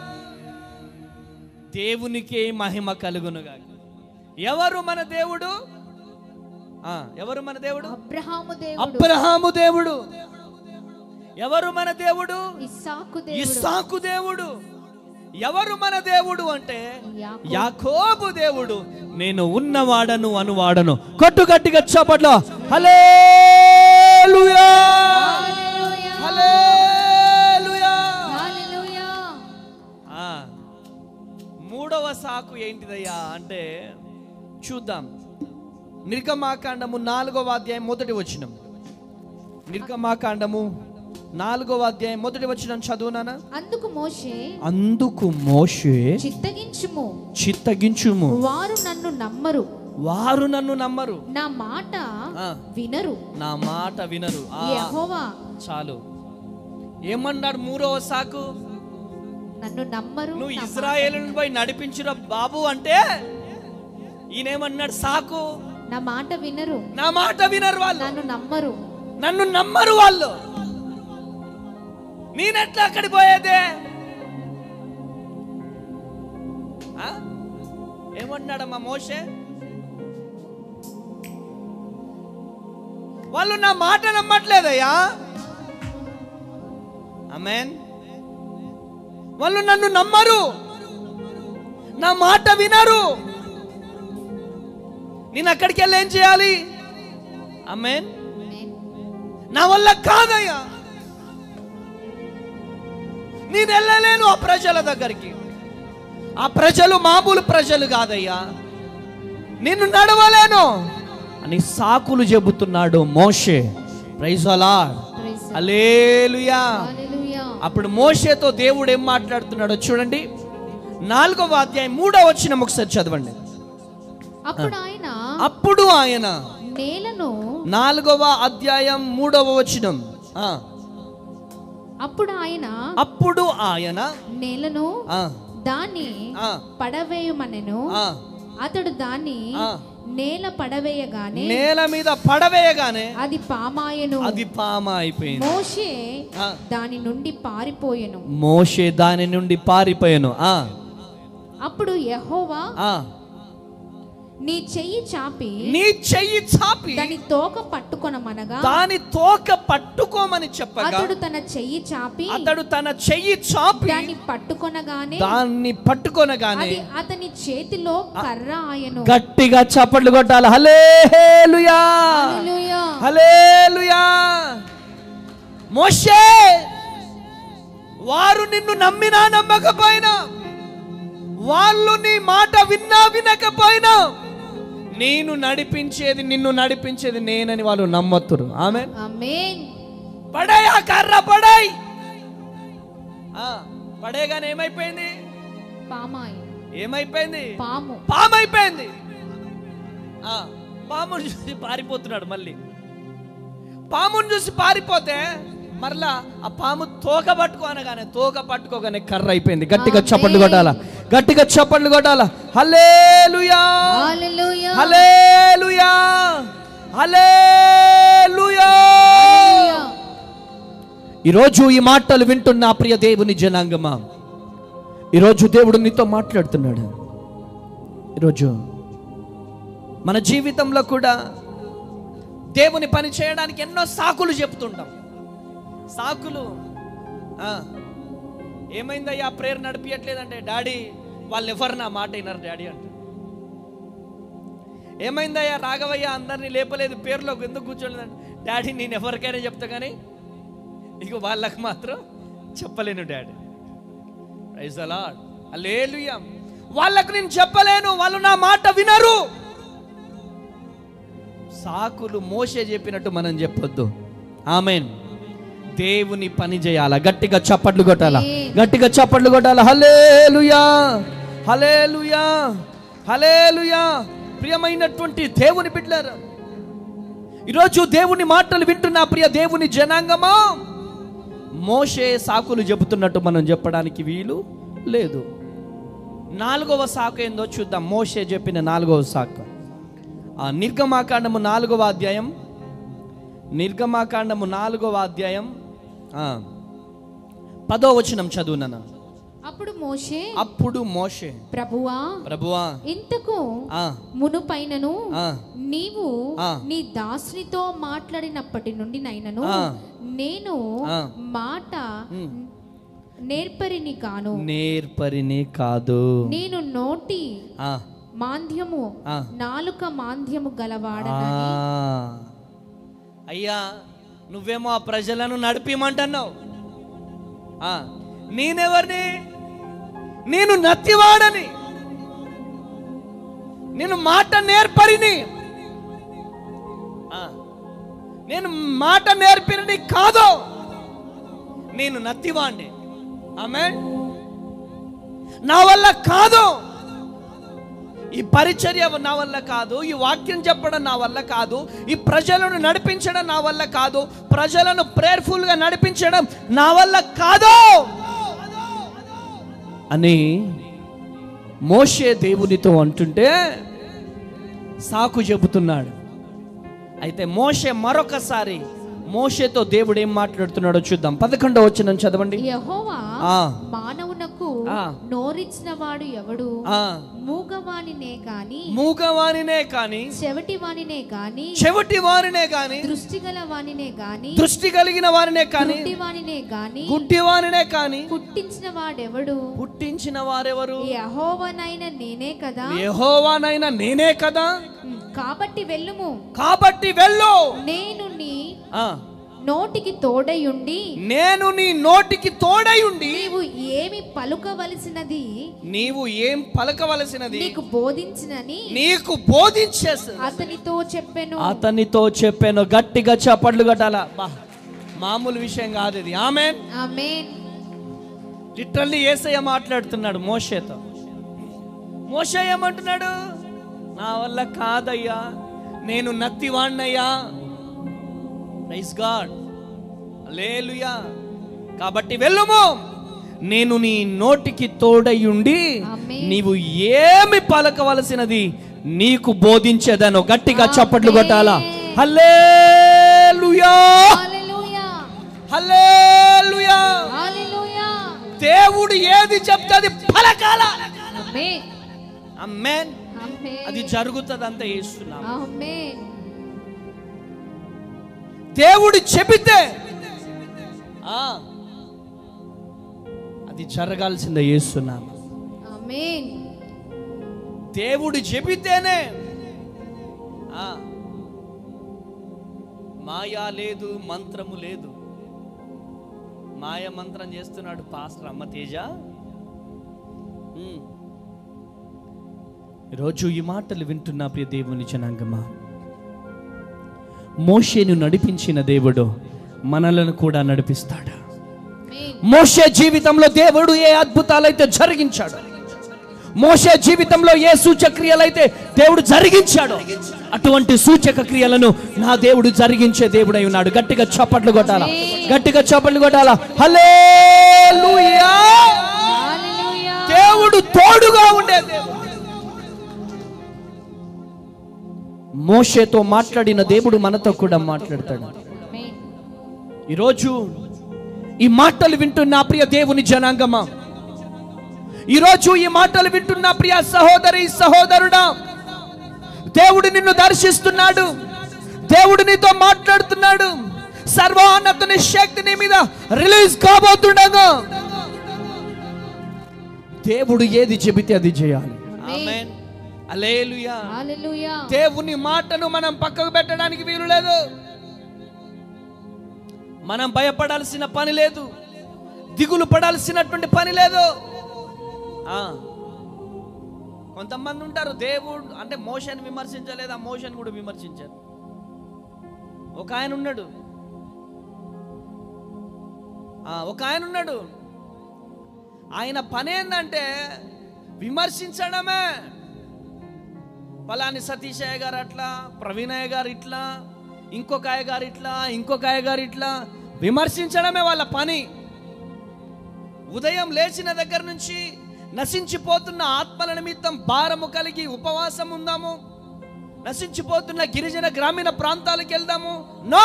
దేవునికే మహిమ కలుగునుగా ఎవరు మన దేవుడు ఆ, ఎవరు మన దేవుడు అబ్రహాము దేవుడు అబ్రహాము దేవుడు ఎవరు మన దేవుడు ఇస్సాకు దేవుడు ఇస్సాకు దేవుడు ఎవరు మన దేవుడు అంటే యాకోబు. యాకోబు దేవుడు నేను ఉన్నవాడను అనువాడను కొట్టు గట్టిగా చప్పట్లో హల్లెలూయా హల్లెలూయా. హల్లెలూయా హల్లెలూయా. ఆ, మూడవ సాకు ఏంటిదయ్యా అంటే చూద్దాం నిర్గమాకాండము నాలుగవ అధ్యాయం మొదటి వచనం నిర్గమాకాండము నాలుగవ అధ్యాయం మొదటి వచనం చదువునానా అందుకు మోషే అందుకు మోషే చిత్తగించుము చిత్తగించుము వారు నన్ను నమ్మరు వారు నన్ను నమ్మరు నా మాట ఆ. వినరు నా మాట వినరు ఆ, యెహోవా చాలు ఏమన్నాడు మూడవ సాకు నన్ను నమ్మరు నువ్వు నా ఇజ్రాయేలుని పోయి నడిపించిన బాబు అంటే ఈయనేమన్నాడు సాకు మాట- నా మాట వినరు నా మాట వినరు వాళ్ళు నన్ను నమ్మరు నన్ను నమ్మరు వాళ్ళు నేనెట్లా అక్కడికి పోయేదే ఆ? ఏమన్నాడమ్మా మోషే వాళ్ళు నా మాట నమ్మట్లేదయ్యా అమెన్ వాళ్ళు నన్ను నమ్మరు నా మాట వినరు నేను అక్కడికి వెళ్ళి ఏం చేయాలి అమెన్ ఆమేన్. నా వల్ల కాదయ్యా నేను వెళ్ళలేను ఆ ప్రజల దగ్గరికి ఆ ప్రజలు మామూలు ప్రజలు కాదయ్యా నిన్ను నడవలేను అని సాకులు చెబుతున్నాడు మోషే ప్రైజ్ అలా Praise the- అలేలుయా హల్లెలూయా. అప్పుడు మోషేతో దేవుడు ఏం మాట్లాడుతున్నాడో చూడండి నాలుగవ అధ్యాయం మూడవ వచ్చిన ఒకసారి చదవండి అప్పుడు ఆయన అప్పుడు ఆయన నేలను నాలుగవ అధ్యాయం మూడవ వచనం ఆ, అప్పుడు ఆయన అప్పుడు ఆయన నేలను ఆ, దాన్ని ఆ, పడవేయమనెను ఆ, అతడు దాన్ని ఆ. నేల పడవేయగానే నేల మీద పడవేయగానే అది పామాయను అది పామ అయిపోయింది మోషే ఆ. దాని నుండి పారిపోయెను మోషే దాని నుండి పారిపోయాను ఆ అప్పుడు యెహోవా ఆ నీ చెయ్యి చాపి నీ చెయ్యి చాపి దాని తోక పట్టుకొనమనగా దాని తోక పట్టుకోమని చెప్పగా అతడు తన చెయ్యి చాపి అతడు తన చెయ్యి చాపి దాన్ని పట్టుకొనగానే దాన్ని పట్టుకొనగానే అది అతని చేతిలో కర్ర ఆయను గట్టిగా చప్పట్లు కొట్టాలి హలేలుయా హల్లెలూయా. హలేలుయా మోషే వారు నిన్ను నమ్మినా నమ్మకపోయినా వాళ్ళు నీ మాట విన్నా వినకపోయినా నేను నడిపించేది నిన్ను నడిపించేది నేనని వాళ్ళు నమ్మతురు ఆమె ఆమేన్ పడాయి ఆ కర్ర పడాయి పడేగానే ఏమైపోయింది పామాయి ఏమైపోయింది పాము పాము అయిపోయింది ఆ, పాముని చూసి పారిపోతున్నాడు మళ్ళీ పాముని చూసి పారిపోతే మరలా ఆ పాము తోక పట్టుకో అనగానే తోక పట్టుకోగానే కర్ర అయిపోయింది గట్టిగా చప్పట్లు కొట్టాల గట్టిగా చప్పట్లు కొట్టాల hallelujah hallelujah hallelujah hallelujah hallelujah. ఈరోజు ఈ మాటలు వింటున్న ఆ ప్రియ దేవుని జనాంగమా ఈరోజు దేవుడు నీతో మాట్లాడుతున్నాడు ఈరోజు మన జీవితంలో కూడా దేవుని పని చేయడానికి ఎన్నో సాకులు చెప్తుంటాం సాకులు ఆ, ఏమైందయ్యా ప్రేయర్ నడిపించట్లేదంటే డాడీ వాళ్ళు ఎవరు నా మాట వినరు డాడీ అంట ఏమైందయ్యా రాఘవయ్య అందరినీ లేపలేదు పేర్లోకి ఎందుకు కూర్చోలేదంటే డాడీ నేను ఎవరికైనా చెప్తా కానీ ఇక వాళ్ళకి మాత్రం చెప్పలేను డాడీ ప్రైజ్ అలాడ్ అల్లేలుయా వాళ్ళకు నేను చెప్పలేను వాళ్ళు నా మాట వినరు సాకులు మోసే చెప్పినట్టు మనం చెప్పొద్దు ఆమెన్ దేవుని పని చేయాల గట్టిగా చప్పట్లు కొట్టాలా గట్టిగా చప్పట్లు కొట్టాలా హలేలుయా హలేలుయా హలేలుయా ప్రియమైనటువంటి దేవుని బిడ్డలారా ఈరోజు దేవుని మాటలు వింటున్న ప్రియ దేవుని జనాంగమా మోషే సాకులు చెబుతున్నట్టు మనం చెప్పడానికి వీలు లేదు నాలుగవ సాకు ఏందో చూద్దాం మోషే చెప్పిన నాలుగవ సాకు ఆ నిర్గమాకాండము నాలుగవ అధ్యాయం నిర్గమాకాండము నాలుగవ అధ్యాయం ఆ, పదో వచనం చదువునన్న అప్పుడు మోషే అప్పుడు మోషే ప్రభువా ప్రభువా ఇంతకు ఆ, మునుపైనను ఆ, నీవు ఆ. నీ దాసునితో మాట్లాడినప్పటి నుండి నైనను ఆ. నేను ఆ. మాట నేర్పరిని కాను నేర్పరిని కాదు నేను నోటి ఆ, మాంద్యము ఆ. నాలుక మాంద్యము ఆ. గలవాడనని అయ్యా నువ్వేమో ఆ ప్రజలను నడిపిమంటున్నావు ఆ, నేనెవరిని నేను నత్తివాడని నేను మాట నేర్పరిని ఆ, నేను మాట నేర్పినని కాదు నేను నత్తివాణ్ణి ఆమె నా వల్ల కాదు ఈ పరిచర్య నా వల్ల కాదు ఈ వాక్యం చెప్పడం నా వల్ల కాదు ఈ ప్రజలను నడిపించడం నా వల్ల కాదు ప్రజలను ప్రేయర్ఫుల్ గా నడిపించడం నా వల్ల కాదు అని మోషే దేవునితో అంటుంటే సాకు చెబుతున్నాడు అయితే మోషే మరొకసారి మోషేతో దేవుడు ఏం మాట్లాడుతున్నాడో చూద్దాం పదకొండో వచ్చిన చదవండి యెహోవా ఆ. మానవునకు ఆ. నోరిచ్చిన వాడు ఎవడు ఆ మూగవానినే గాని మూగవానినే కాని చెవిటి వానినే గాని చెవిటి వారినే కాని దృష్టి గల వానినే గాని దృష్టి కలిగిన వారినే కాని గుడ్డి వానినే గాని గుడ్డి వారినే కాని పుట్టించిన వాడెవడు పుట్టించిన వారెవరు యహోవనైన నేనే కదా యెహోవానైనా నేనే కదా కాబట్టి వెళ్ళుము కాబట్టి వెళ్ళు నేను నీ ఆ, నోటికి తోడయుండి నేను నీ నోటికి తోడై ఉండి నీవు ఏమి పలుకవలసినది నీవు ఏం పలకవలసినది నీకు బోధించినని నీకు బోధించేసి అతనితో చెప్పెను అతనితో చెప్పాను గట్టిగా చప్పట్లు కట్టాల బా మామూలు విషయం కాదు ఇది ఆమె ఆమేన్ లిటరల్లీ ఏసయ్య మాట్లాడుతున్నాడు మోషేతో మోషే ఏమంటున్నాడు నా వల్ల కాదయ్యా నేను నత్తివాణ్ణయ్యా ప్రైజ్ గాడ్ లేలుయా కాబట్టి వెళ్ళుము నేను నీ నోటికి తోడయుండి ఆమేన్. నీవు ఏమి పలకవలసినది నీకు బోధించేదను గట్టిగా చప్పట్లు కొట్టాలా హల్లేలుయా హల్లెలూయా హల్లేలుయా హల్లెలూయా దేవుడు ఏది చెప్తే అది పలకాల ఆమేన్ అమ్మేన్ ఆమేన్ అది జరుగుతుంది అంత చేస్తున్నాం ఆమేన్ దేవుడు చెబితే ఆ, అది జరగాల్సిందే చేస్తున్నాం ఆమేన్ దేవుడు చెబితేనే ఆ, మాయా లేదు మంత్రము లేదు మాయ మంత్రం చేస్తున్నాడు పాస్టర్ అమ్మ తేజ ఉమ్. ఈరోజు ఈ మాటలు వింటున్నా ప్రియ దేవుని జనాంగమా మోషేను నడిపించిన దేవుడు మనలను కూడా నడిపిస్తాడు ఆమేన్ మోషే జీవితంలో దేవుడు ఏ అద్భుతాలైతే జరిగించాడు మోషే జీవితంలో ఏ సూచక క్రియలైతే దేవుడు జరిగించాడు అటువంటి సూచక క్రియలను నా దేవుడు జరిగించే దేవుడై ఉన్నాడు గట్టిగా చప్పట్లు కొట్టాలా గట్టిగా చప్పట్లు కొట్టాలా హల్లెలూయా హల్లెలూయా దేవుడు తోడుగా ఉండే దేవుడు మోషేతో మాట్లాడిన దేవుడు మనతో కూడా మాట్లాడతాడు ఆమేన్ ఈరోజు ఈ మాటలు వింటున్న ప్రియ దేవుని జనాంగమా ఈరోజు ఈ మాటలు వింటున్న ప్రియ సహోదరి సహోదరుడా దేవుడు నిన్ను దర్శిస్తున్నాడు దేవుడు నీతో మాట్లాడుతున్నాడు సర్వోన్నతుని శక్తి నీ మీద రిలీజ్ కాబోతుండగా దేవుడు ఏది చెబితే అది చేయాలి ఆమేన్. ఆమేన్ హల్లెలూయా హల్లెలూయా దేవుని మాటను మనం పక్కకు పెట్టడానికి వీలు లేదు మనం భయపడాల్సిన పని లేదు దిగులు పడాల్సినటువంటి పని లేదు ఆ. కొంతమంది ఉంటారు దేవుడు అంటే మోషన్ విమర్శించలేదు ఆ మోషన్ కూడా విమర్శించారు ఒక ఆయన ఉన్నాడు ఆ, ఒక ఆయన ఉన్నాడు ఆయన పని ఏంటంటే విమర్శించడమే పలాని సతీష్ అయ్య గారు అట్లా ప్రవీణయ్య గారు ఇట్లా ఇంకొక అయ్య గారు ఇట్లా ఇంకొక అయ్య గారు ఇట్లా విమర్శించడమే వాళ్ళ పని ఉదయం లేచిన దగ్గర నుంచి నశించిపోతున్న ఆత్మల నిమిత్తం భారము కలిగి ఉపవాసం ఉందాము నశించిపోతున్న గిరిజన గ్రామీణ ప్రాంతాలకు వెళ్దాము నో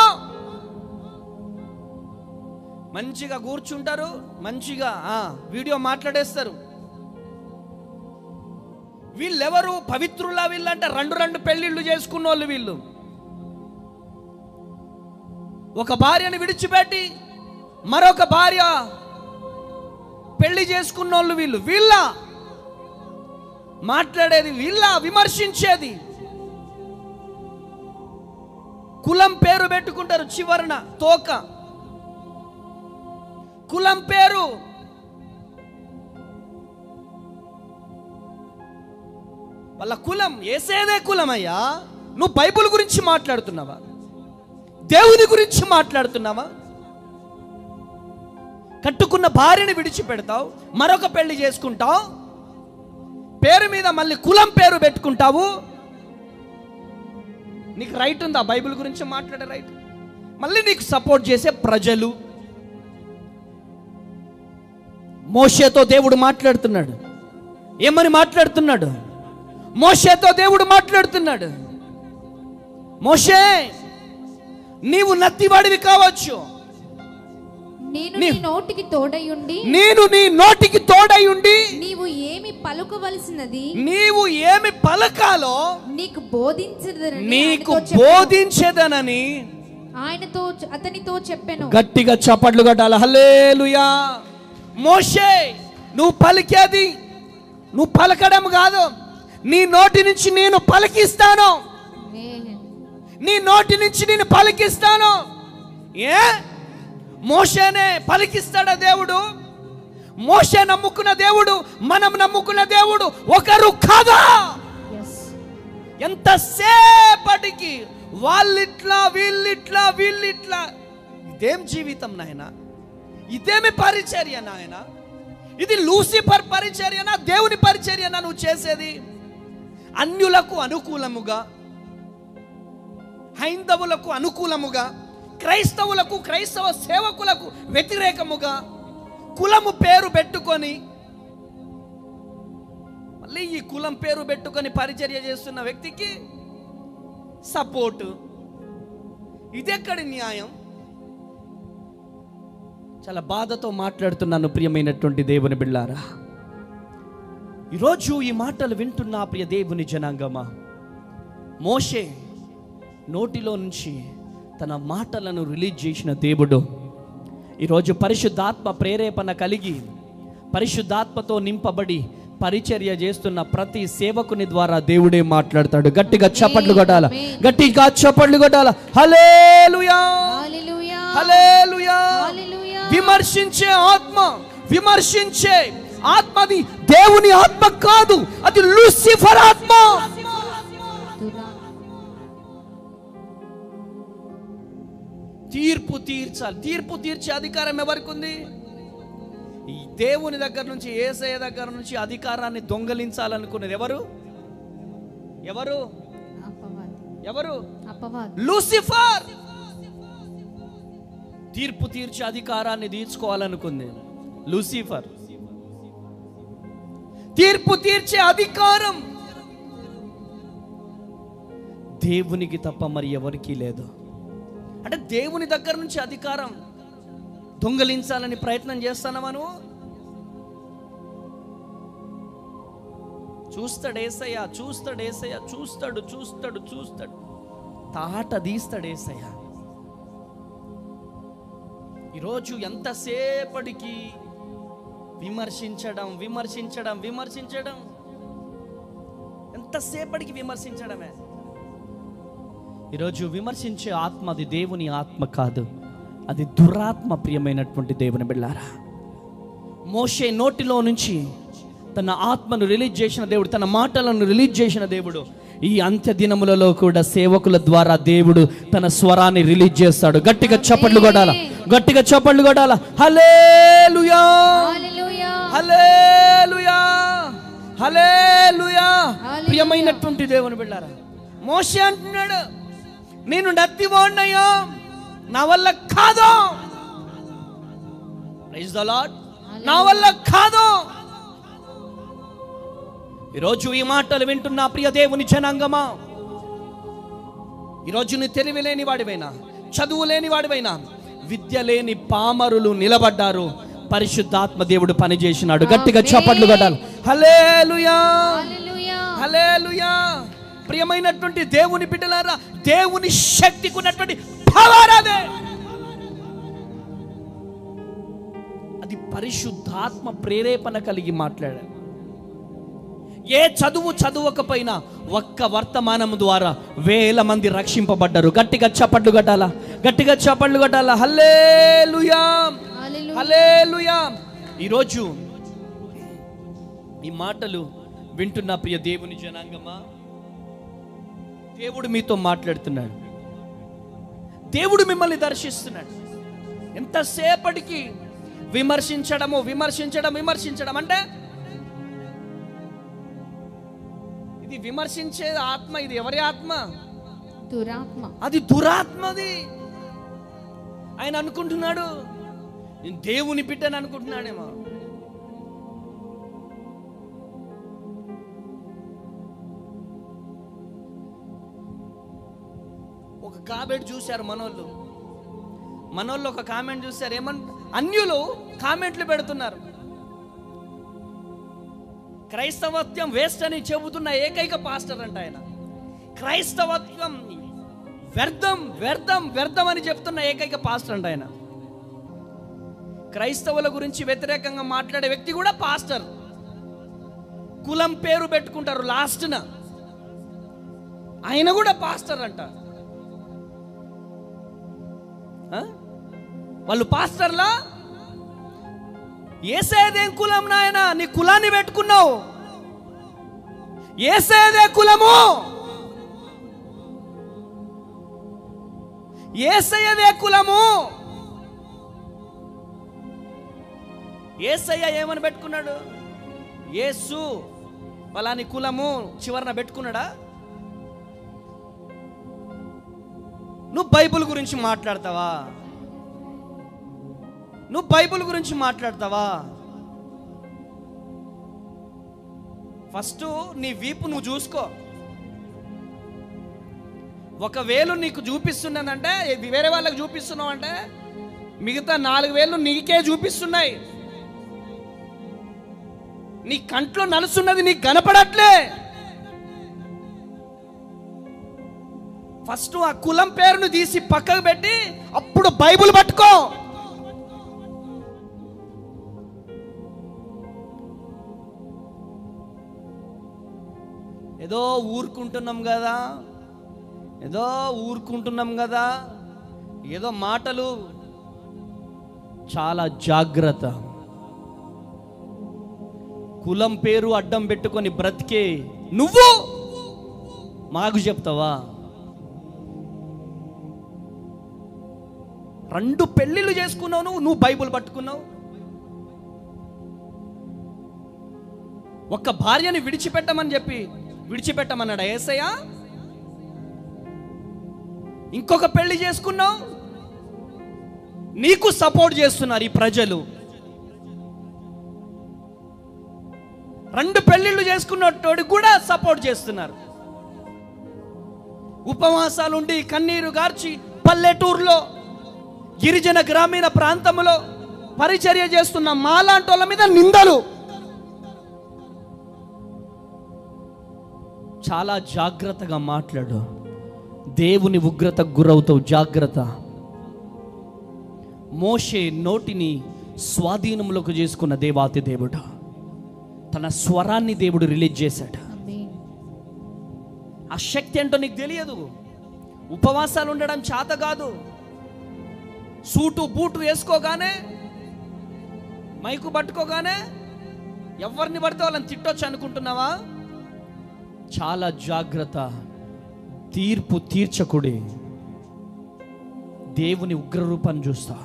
మంచిగా కూర్చుంటారు మంచిగా ఆ, వీడియో మాట్లాడేస్తారు వీళ్ళెవరు పవిత్రులా వీళ్ళంటే రెండు రెండు పెళ్లిళ్ళు చేసుకున్న వాళ్ళు వీళ్ళు ఒక భార్యని విడిచిపెట్టి మరొక భార్య పెళ్లి చేసుకున్న వాళ్ళు వీళ్ళు వీళ్ళ మాట్లాడేది వీళ్ళ విమర్శించేది కులం పేరు పెట్టుకుంటారు చివరన తోక కులం పేరు వాళ్ళ కులం ఏసేదే కులం అయ్యా నువ్వు బైబిల్ గురించి మాట్లాడుతున్నావా దేవుని గురించి మాట్లాడుతున్నావా కట్టుకున్న భార్యని విడిచిపెడతావు మరొక పెళ్లి చేసుకుంటావు పేరు మీద మళ్ళీ కులం పేరు పెట్టుకుంటావు నీకు రైట్ ఉందా బైబిల్ గురించి మాట్లాడే రైట్ మళ్ళీ నీకు సపోర్ట్ చేసే ప్రజలు మోషేతో దేవుడు మాట్లాడుతున్నాడు ఏమని మాట్లాడుతున్నాడు మోషేతో దేవుడు మాట్లాడుతున్నాడు మోషే నీవు నత్తివాడివి కావచ్చు నేను నీ- నీ నోటికి తోడయుండి నేను నీ నోటికి తోడై ఉండి నీవు ఏమి పలుకవలసినది నీవు ఏమి పలకాలో నీకు బోధించదనని నీకు ఆయనతో చెప్పెను. బోధించేదనని ఆయనతో అతనితో చెప్పాను గట్టిగా చప్పట్లు కొట్టాలి హల్లేలుయా మోషే నువ్వు పలికేది నువ్వు పలకడం కాదు నీ నోటి నుంచి నేను పలికిస్తాను నీ నోటి నుంచి నేను పలికిస్తాను ఏ మోషేనే పలికిస్తాడా దేవుడు మోషే నమ్ముకున్న దేవుడు మనం నమ్ముకున్న దేవుడు ఒకరు కాదా ఎంతసేపటికి వాళ్ళిట్లా వీళ్ళిట్లా వీళ్ళిట్లా ఇదేం జీవితం నాయన ఇదేమి పరిచర్య నాయన ఇది లూసిఫర్ పరిచర్యనా దేవుని పరిచర్యనా నువ్వు చేసేది అన్యులకు అనుకూలముగా హైందవులకు అనుకూలముగా క్రైస్తవులకు క్రైస్తవ సేవకులకు వ్యతిరేకముగా కులము పేరు పెట్టుకొని మళ్ళీ ఈ కులం పేరు పెట్టుకొని పరిచర్య చేస్తున్న వ్యక్తికి సపోర్టు ఇదెక్కడి న్యాయం చాలా బాధతో మాట్లాడుతున్నాను ప్రియమైనటువంటి దేవుని బిళ్ళారా ఈరోజు ఈ మాటలు వింటున్న ప్రియ దేవుని జనాంగమా మోషే నోటిలో నుంచి తన మాటలను రిలీజ్ చేసిన దేవుడు ఈరోజు పరిశుద్ధాత్మ ప్రేరేపణ కలిగి పరిశుద్ధాత్మతో నింపబడి పరిచర్య చేస్తున్న ప్రతి సేవకుని ద్వారా దేవుడే మాట్లాడతాడు గట్టిగా చప్పట్లు కొట్టాల గట్టిగా చప్పట్లు కొట్టాల హలేలుయా హల్లెలూయా హలేలుయా హల్లెలూయా విమర్శించే ఆత్మ విమర్శించే ఆత్మది దేవుని ఆత్మ కాదు అది లూసిఫర్ ఆత్మ దురా తీర్పు తీర్చాలి తీర్పు తీర్చే అధికారం ఎవరికి ఉంది ఈ దేవుని దగ్గర నుంచి ఏసయ దగ్గర నుంచి అధికారాన్ని దొంగలించాలనుకున్నది ఎవరు ఎవరు అపవాది ఎవరు అపవాది లూసిఫర్ తీర్పు తీర్చే అధికారాన్ని తీర్చుకోవాలనుకుంది లూసిఫర్ తీర్పు తీర్చే అధికారం దేవునికి తప్ప మరి ఎవరికీ లేదు అంటే దేవుని దగ్గర నుంచి అధికారం దొంగలించాలని ప్రయత్నం చేస్తానమా నువ్వు చూస్తాడు ఏసయ్య చూస్తాడు ఏసయ్య చూస్తాడు చూస్తాడు చూస్తాడు తాట తీస్తాడు ఏసయ్య ఈరోజు ఎంతసేపటికి విమర్శించడం విమర్శించడం విమర్శించడం ఎంతసేపటికి విమర్శించడమే ఈరోజు విమర్శించే ఆత్మ అది దేవుని ఆత్మ కాదు అది దురాత్మ ప్రియమైనటువంటి దేవుని బిళ్ళారా మోషే నోటిలో నుంచి తన ఆత్మను రిలీజ్ చేసిన దేవుడు తన మాటలను రిలీజ్ చేసిన దేవుడు ఈ అంత్య దినములలో కూడా సేవకుల ద్వారా దేవుడు తన స్వరాన్ని రిలీజ్ చేస్తాడు గట్టిగా చప్పట్లు కొట్టాల గట్టిగా చప్పట్లు కొట్టాల హల్లెలూయా హల్లెలూయా హల్లెలూయా హల్లెలూయా హల్లెలూయా. ప్రియమైనటువంటి దేవుని బిళ్ళారా మోషే అంటున్నాడు నేను నత్తివాడినయ్యా నా వల్ల కాదు ప్రైజ్ ద లార్డ్ నా వల్ల కాదు ఈరోజు ఈ మాటలు వింటున్న ప్రియ దేవుని జనాంగమా ఈరోజు నీ తెలివి లేని వాడివైనా చదువు లేని వాడివైనా విద్య లేని పామరులు నిలబడ్డారు పరిశుద్ధాత్మ దేవుడు పనిచేసినాడు గట్టిగా చప్పట్లు కట్టాలి హల్లెలూయా హల్లెలూయా హల్లెలూయా ప్రియమైనటువంటి దేవుని బిడ్డలారా దేవుని శక్తికి ఉన్నటువంటి పవర్ అదే అది పరిశుద్ధాత్మ ప్రేరేపణ కలిగి మాట్లాడారు ఏ చదువు చదువకపోయినా ఒక్క వర్తమానం ద్వారా వేల మంది రక్షింపబడ్డారు గట్టిగా చప్పట్లు కట్టాలా గట్టిగా చప్పట్లు కట్టాలా హల్లేలుయా హల్లెలూయా హల్లేలుయా ఈరోజు ఈ మాటలు వింటున్న ప్రియ దేవుని జనాంగమా దేవుడు మీతో మాట్లాడుతున్నాడు దేవుడు మిమ్మల్ని దర్శిస్తున్నాడు ఎంతసేపటికి విమర్శించడము విమర్శించడం విమర్శించడం అంటే ఇది విమర్శించే ఆత్మ ఇది ఎవరి ఆత్మ దురాత్మ అది దురాత్మది ఆయన అనుకుంటున్నాడు నేను దేవుని బిడ్డని అనుకుంటున్నాడేమో ఒక కామెంట్ చూశారు మనోళ్ళు మనోళ్ళు ఒక కామెంట్ చూశారు ఏమన్ అన్యులు కామెంట్లు పెడుతున్నారు క్రైస్తవత్వం వేస్ట్ అని చెబుతున్న ఏకైక పాస్టర్ అంట ఆయన క్రైస్తవత్వం వ్యర్థం వ్యర్థం వ్యర్థం అని చెప్తున్న ఏకైక పాస్టర్ అంట ఆయన క్రైస్తవుల గురించి వ్యతిరేకంగా మాట్లాడే వ్యక్తి కూడా పాస్టర్ కులం పేరు పెట్టుకుంటారు లాస్ట్న ఆయన కూడా పాస్టర్ అంట ఆ? వాళ్ళు పాస్టర్లా ఏసేదేం కులం నాయన నీ కులాన్ని పెట్టుకున్నావు ఏసేదే కులము ఏసయ్యదే కులము ఏసయ్య ఏమని పెట్టుకున్నాడు యేసు పలాని కులము చివరన పెట్టుకున్నాడా నువ్వు బైబిల్ గురించి మాట్లాడతావా నువ్వు బైబిల్ గురించి మాట్లాడతావా ఫస్ట్ నీ వీపు నువ్వు చూసుకో ఒక వేలు నీకు చూపిస్తున్నదంటే ఇది వేరే వాళ్ళకి చూపిస్తున్నావు అంటే మిగతా నాలుగు వేలు నీకే చూపిస్తున్నాయి నీ కంట్లో నలుసున్నది నీకు కనపడట్లే ఫస్ట్ ఆ కులం పేరును తీసి పక్కకు పెట్టి అప్పుడు బైబిల్ పట్టుకో ఏదో ఊరుకుంటున్నాం కదా ఏదో ఊరుకుంటున్నాం కదా ఏదో మాటలు చాలా జాగ్రత్త కులం పేరు అడ్డం పెట్టుకొని బ్రతికే నువ్వు మాకు చెప్తావా రెండు పెళ్ళిళ్ళు చేసుకున్నావు నువ్వు నువ్వు బైబుల్ పట్టుకున్నావు ఒక్క భార్యని విడిచిపెట్టమని చెప్పి విడిచిపెట్టమన్నాడు ఏసయ్య ఇంకొక పెళ్లి చేసుకున్నావు నీకు సపోర్ట్ చేస్తున్నారు ఈ ప్రజలు రెండు పెళ్లిళ్ళు చేసుకున్నట్టోడు కూడా సపోర్ట్ చేస్తున్నారు ఉపవాసాలుండి కన్నీరు గార్చి పల్లెటూరులో గిరిజన గ్రామీణ ప్రాంతంలో పరిచర్య చేస్తున్న మాలాంటి వాళ్ళ మీద నిందలు చాలా జాగ్రత్తగా మాట్లాడు దేవుని ఉగ్రతకు గురవుతావు జాగ్రత్త మోషే నోటిని స్వాధీనంలోకి చేసుకున్న దేవాతి దేవుడు తన స్వరాన్ని దేవుడు రిలీజ్ చేశాడు ఆమేన్ ఆ శక్తి ఏంటో నీకు తెలియదు ఉపవాసాలు ఉండడం చేత కాదు సూటు బూటు వేసుకోగానే మైకు పట్టుకోగానే ఎవరిని పడితే వాళ్ళని తిట్టొచ్చు అనుకుంటున్నావా చాలా జాగ్రత్త తీర్పు తీర్చకుడి దేవుని ఉగ్రరూపాన్ని చూస్తా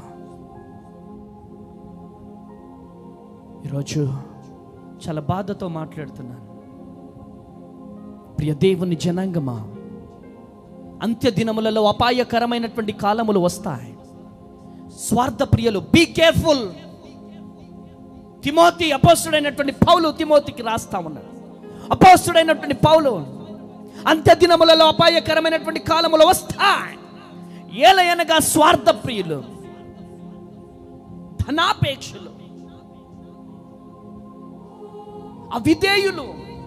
ఈరోజు చాలా బాధతో మాట్లాడుతున్నాను ప్రియ దేవుని జనాంగమా అంత్య దినములలో అపాయకరమైనటువంటి కాలములు వస్తాయి స్వార్థ ప్రియులు బీ కేర్ఫుల్ తిమోతి అపోస్తుడైనటువంటి పౌలు తిమోతికి రాస్తా ఉన్నాడు అపోస్తుడైనటువంటి పౌలు అంత్య దినములలో అపాయకరమైనటువంటి కాలములు వస్తాయి ఏలయనగా స్వార్థ ప్రియులు ధనాపేక్షలు అవిధేయులు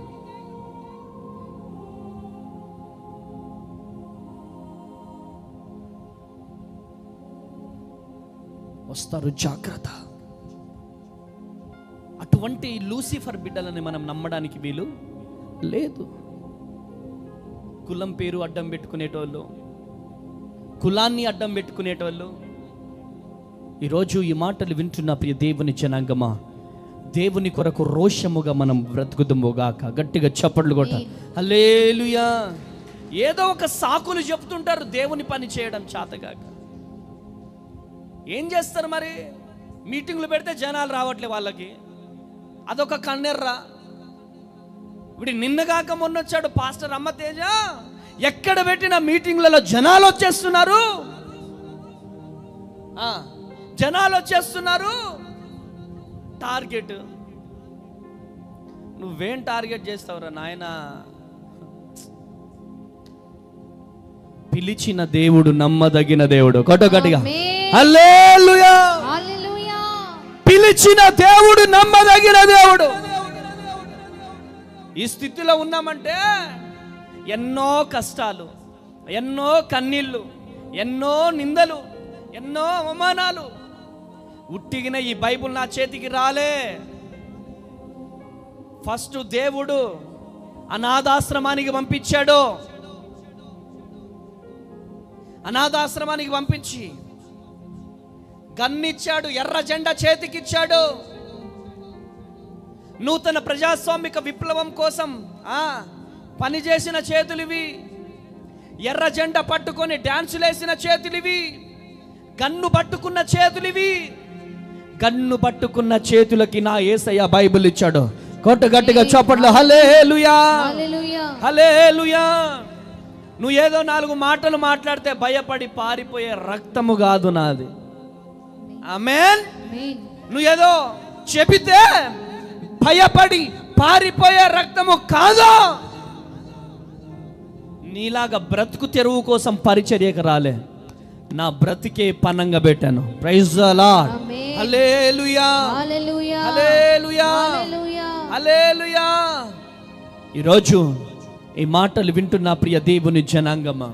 వస్తారు జాగ్రత్త అటువంటి లూసిఫర్ బిడ్డలని మనం నమ్మడానికి వీలు లేదు కులం పేరు అడ్డం పెట్టుకునేటోళ్ళు కులాన్ని అడ్డం పెట్టుకునేటోళ్ళు ఈరోజు ఈ మాటలు వింటున్న ప్రియ దేవుని జనాంగమా దేవుని కొరకు రోషముగా మనం బ్రతుకుదుముగాక గట్టిగా చప్పట్లు కొట్ట హల్లేలుయా ఏదో ఒక సాకులు చెప్తుంటారు దేవుని పని చేయడం చేతగాక ఏం చేస్తారు మరి మీటింగ్లు పెడితే జనాలు రావట్లే వాళ్ళకి అదొక కన్నెర్రా ఇప్పుడు నిన్నగాక మొన్న వచ్చాడు పాస్టర్ అమ్మ తేజ ఎక్కడ పెట్టిన మీటింగ్లలో జనాలు వచ్చేస్తున్నారు ఆ, జనాలు వచ్చేస్తున్నారు టార్గెట్ నువ్వేం టార్గెట్ చేస్తావురా నాయనా పిలిచిన దేవుడు నమ్మదగిన దేవుడు కొట్టొకటిగా ఆమేన్. హల్లెలూయా హల్లెలూయా పిలిచిన దేవుడు నమ్మదగిన దేవుడు ఈ స్థితిలో ఉన్నామంటే ఎన్నో కష్టాలు ఎన్నో కన్నీళ్ళు ఎన్నో నిందలు ఎన్నో అవమానాలు ఉట్టిగిన ఈ బైబుల్ నా చేతికి రాలే ఫస్ట్ దేవుడు అనాథాశ్రమానికి పంపించాడు అనాథాశ్రమానికి పంపించి గన్నిచ్చాడు ఎర్ర జెండా చేతికిచ్చాడు నూతన ప్రజాస్వామిక విప్లవం కోసం ఆ పనిచేసిన చేతులివి ఎర్ర జెండా పట్టుకొని డాన్సులేసిన చేతులివి గన్ను పట్టుకున్న చేతులివి గన్ను పట్టుకున్న చేతులకి నా ఏసయ్య బైబిల్ ఇచ్చాడు కొట్టు గట్టిగా చప్పట్లు హలేలుయా హల్లెలూయా హలేలుయా నువ్వు ఏదో నాలుగు మాటలు మాట్లాడితే భయపడి పారిపోయే రక్తము కాదు నాది ఆమెన్ ఆమేన్ నువ్వు ఏదో చెబితే భయపడి పారిపోయే రక్తము కాదు నీలాగా బ్రతుకు తెరువు కోసం పరిచర్యకు రాలే నా బ్రతికే పనంగా పెట్టాను ప్రైజ్ లార్డ్ ఆమేన్. హల్లెలూయా హల్లెలూయా హల్లెలూయా హల్లెలూయా హల్లెలూయా ఈరోజు ఈ మాటలు వింటున్న ప్రియ దేవుని జనాంగమా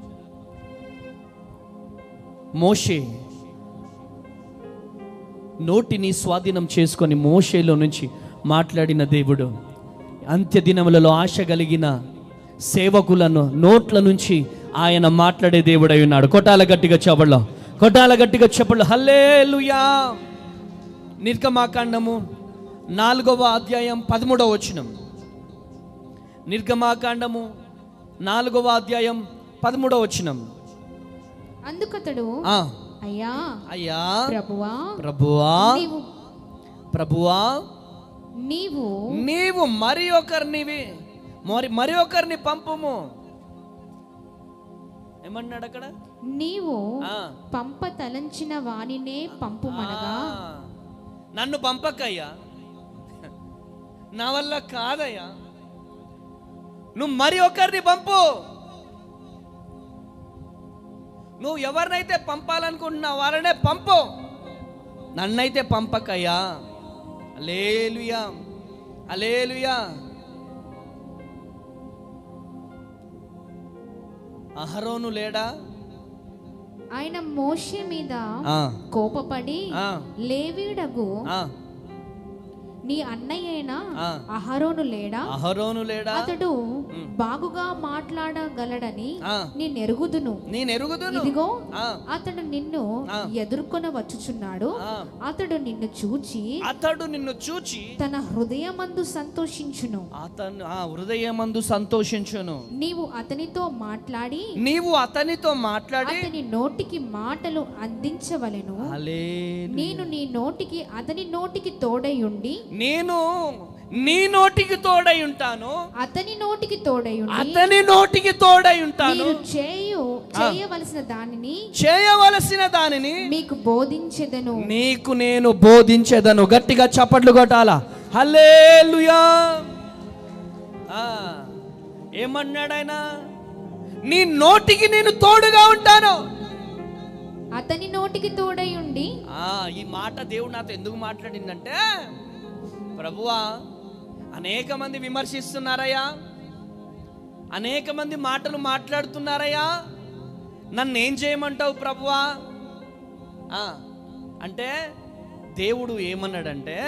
మోషే నోటిని స్వాధీనం చేసుకొని మోషేలో నుంచి మాట్లాడిన దేవుడు అంత్య దినములలో ఆశ కలిగిన సేవకులను నోట్ల నుంచి ఆయన మాట్లాడే దేవుడై ఉన్నాడు కొట్టాల గట్టిగా చెప్పళ్ళు కొట్టాల గట్టిగా చెప్పళ్ళు హల్లేలుయా నిర్గమాకాండము నాలుగవ అధ్యాయం పదమూడవ వచనం నిర్గమాకాండము నాలుగవ అధ్యాయం పదమూడవ వచనం అందుకతడు ఆ, అయ్యా అయ్యా ప్రభువా ప్రభువా నీవు ప్రభువా నీవు నీవు మరి ఒకరినివి మరి మరి ఒకరిని పంపుము ఏమన్నాడు అక్కడ నీవు ఆ. పంప తలంచిన వానినే పంపుమనగా ఆ, నన్ను పంపకయ్యా నా వల్ల కాదయ్యా నువ్వు మరి ఒకరిని పంపు నువ్వు ఎవరినైతే పంపాలనుకుంటున్నావు వాళ్ళనే పంపు నన్నైతే పంపకయ్యా అలేలుయా అలేలుయా అహరోను లేడా ఆయన మోషే మీద ఆ, కోపపడి ఆ, లేవీడగు ఆ, నీ అన్నయ్యైన ఆ. అహరోను లేడా అహరోను లేడా అతడు బాగుగా మాట్లాడగలడని ఆ. నేను ఎరుగుదును నేను ఎరుగుదును ఇదిగో ఆ, అతడు నిన్ను ఆ. ఎదుర్కొన వచ్చుచున్నాడు ఆ. అతడు నిన్ను చూచి అతడు నిన్ను చూచి తన హృదయమందు సంతోషించును అతను ఆ హృదయమందు సంతోషించును నీవు అతనితో మాట్లాడి నీవు అతనితో మాట్లాడి అతని నోటికి మాటలు అందించవలెను అలే నేను నీ నోటికి అతని నోటికి తోడై ఉండి నేను నీ నోటికి తోడై ఉంటాను అతని నోటికి తోడై ఉండి అతని నోటికి తోడై ఉంటాను మీరు చేయు చేయవలసిన దానిని చేయవలసిన దానిని మీకు బోధించెదను నీకు నేను బోధించేదను గట్టిగా చప్పట్లు కొట్టాల హల్లేలుయా ఆ, ఏమన్నాడు ఆయన నీ నోటికి నేను తోడుగా ఉంటాను అతని నోటికి తోడై ఉండి ఆ, ఈ మాట దేవుడు నాతో ఎందుకు మాట్లాడిందంటే ప్రభువా అనేక మంది విమర్శిస్తున్నారయ్యా అనేక మంది మాటలు మాట్లాడుతున్నారయ్యా నన్ను ఏం చేయమంటావు ప్రభువా ఆ, అంటే దేవుడు ఏమన్నాడంటే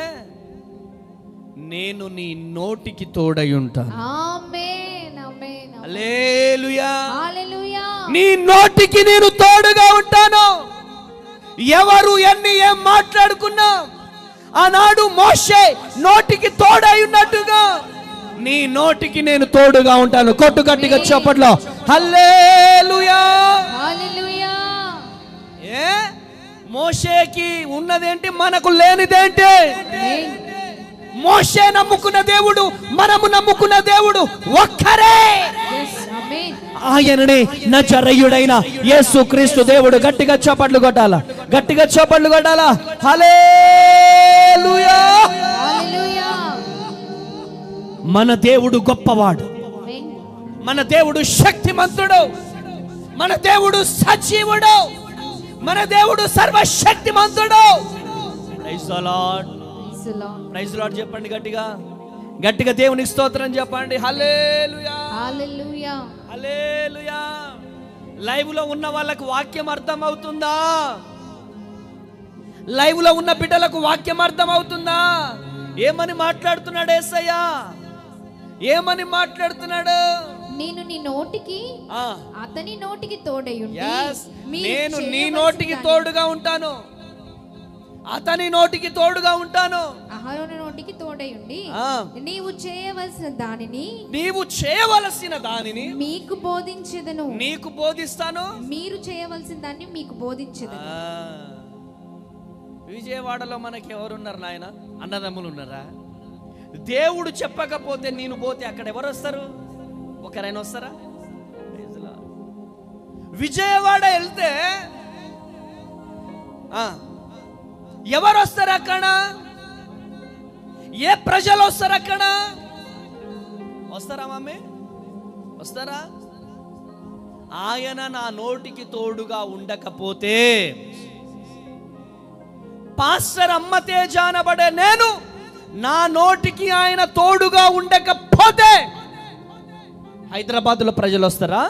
నేను నీ నోటికి తోడై ఉంటాను ఆమేన్ ఆమేన్ హల్లెలూయా హల్లెలూయా నీ నోటికి నేను తోడుగా ఉంటాను ఎవరు ఎన్ని ఏం మాట్లాడుకున్నా ఆనాడు మోషే నోటికి తోడై ఉన్నట్టుగా నీ నోటికి నేను తోడుగా ఉంటాను కొట్టు గట్టిగా చప్పట్లో హల్లేలుయా హల్లెలూయా ఏ మోషేకి ఉన్నదేంటి మనకు లేనిదేంటి ఆమేన్ మోషే నమ్ముకున్న దేవుడు మనము నమ్ముకున్న దేవుడు ఒక్కరే yes ఆమేన్ ఆయననే నజరయుడైన యేసు క్రీస్తు దేవుడు గట్టిగా చప్పట్లు కొట్టాల గట్టిగా చప్పట్లు కొట్టాల హల్లెలూయా హల్లెలూయా మన దేవుడు గొప్పవాడు ఆమేన్ మన దేవుడు శక్తిమంతుడు మన దేవుడు సజీవుడు మన దేవుడు సర్వశక్తిమంతుడు praise the Lord Praise the Lord. Praise Lord చెప్పండి గట్టిగా గట్టిగా దేవునికి స్తోత్రం చెప్పండి హల్లెలూయా హల్లెలూయా హల్లెలూయా లైవ్ లో ఉన్న వాళ్ళకు వాక్యం అర్థం అవుతుందా లైవ్ లో ఉన్న బిడ్డలకు వాక్యం అర్థం అవుతుందా ఏమని మాట్లాడుతున్నాడు ఏసయ్యా ఏమని మాట్లాడుతున్నాడు నేను నీ నోటికి ఆ అతని నోటికి తోడై ఉండి yes మీరు నేను నీ చేయవలసిన నోటికి దాన్ని- తోడుగా ఉంటాను అతని నోటికి తోడుగా ఉంటాను అహరోను నోటికి తోడై ఉండి ఆ నీవు చేయవలసిన దానిని నీవు చేయవలసిన దానిని మీకు బోధించెదను నీకు బోధిస్తాను మీరు చేయవలసిన దాన్ని మీకు బోధించెదను ఆ. విజయవాడలో మనకి ఎవరున్నారు నాయన అన్నదమ్ములు ఉన్నారా దేవుడు చెప్పకపోతే నేను పోతే అక్కడ ఎవరు వస్తారు ఒకరైనా వస్తారా Praise the Lord. విజయవాడ వెళ్తే ఆ, ఎవరు వస్తారు అక్కడ ఏ ప్రజలు వస్తారు అక్కడ వస్తారా మమ్మీ వస్తారా ఆయన నా నోటికి తోడుగా ఉండకపోతే పాస్టర్ అమ్మ తేజ అనబడే నేను నా నోటికి ఆయన తోడుగా ఉండకపోతే హైదరాబాద్లో ప్రజలు వస్తారా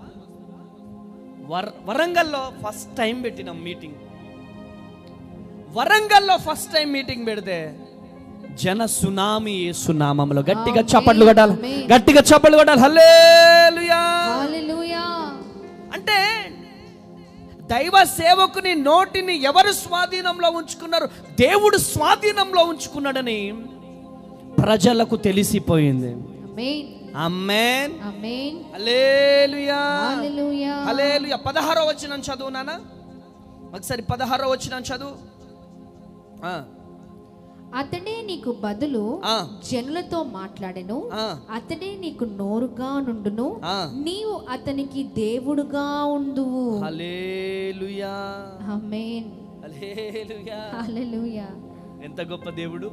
వర వరంగల్లో ఫస్ట్ టైం పెట్టినాం మీటింగ్ వరంగల్లో ఫస్ట్ టైం మీటింగ్ పెడితే జన సునామీ సునామంలో గట్టిగా ఆమేన్, చప్పట్లు కొట్టాలి ఆమేన్. గట్టిగా చప్పట్లు కొట్టాలి హల్లేలుయా హల్లెలూయా అంటే దైవ సేవకుని నోటిని ఎవరు స్వాధీనంలో ఉంచుకున్నారు దేవుడు స్వాధీనంలో ఉంచుకున్నాడని ప్రజలకు తెలిసిపోయింది ఆమేన్ అమ్మేన్ ఆమేన్ హల్లెలూయా హల్లెలూయా హల్లెలూయా పదహారో వచ్చిన చదువు నాన్న ఒకసారి పదహారో వచ్చిన చదువు ఆ, అతడే నీకు బదులు ఆ, జనులతో మాట్లాడెను ఆ, అతడే నీకు నోరుగా నుండును ఆ. నీవు అతనికి దేవుడుగా ఉండువు హల్లెలూయా ఆమేన్ హల్లెలూయా హల్లెలూయా ఎంత గొప్ప దేవుడు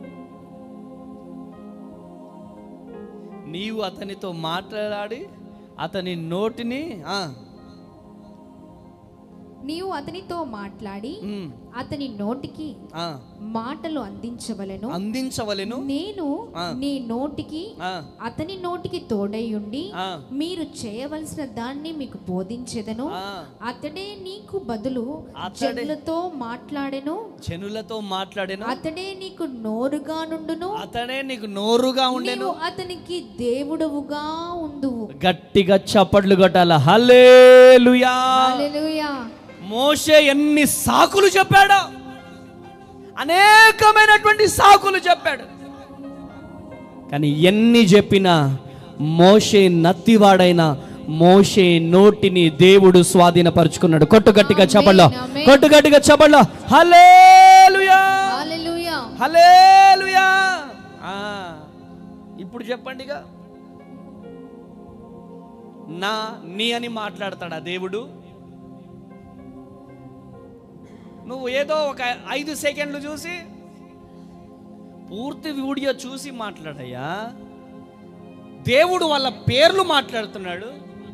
నీవు అతనితో మాట్లాడి అతని నోటిని ఆ, నీవు అతనితో మాట్లాడి ఉమ్, అతని నోటికి ఆ, మాటలు అందించవలెను అందించవలెను నేను ఆ. నీ నోటికి ఆ, అతని నోటికి తోడయ్యుండి ఆ, మీరు చేయవలసిన దాన్ని మీకు బోధించెదను ఆ. అతడే నీకు బదులు అతడే- జనులతో మాట్లాడెను జనులతో మాట్లాడేను అతడే నీకు నోరుగా నుండును అతనే నీకు నోరుగా ఉండేను నీవు అతనికి దేవుడవుగా ఉందువు గట్టిగా చప్పట్లు కొట్టాల హల్లేలుయా హల్లెలూయా మోషే ఎన్ని సాకులు చెప్పాడో అనేకమైనటువంటి సాకులు చెప్పాడు కానీ ఎన్ని చెప్పినా మోషే నత్తివాడైన మోషే నోటిని దేవుడు స్వాధీనపరుచుకున్నాడు కొట్టు గట్టిగా చప్పళ్ళ ఆమేన్. కొట్టు గట్టిగా చప్పళ్ళ హల్లేలుయా హల్లెలూయా హల్లేలుయా ఆ, ఇప్పుడు చెప్పండిగా నా నీ అని మాట్లాడతాడా దేవుడు నువ్వు ఏదో ఒక ఐదు సెకండ్లు చూసి పూర్తి వీడియో చూసి మాట్లాడయ్యా దేవుడు వాళ్ళ పేర్లు మాట్లాడుతున్నాడు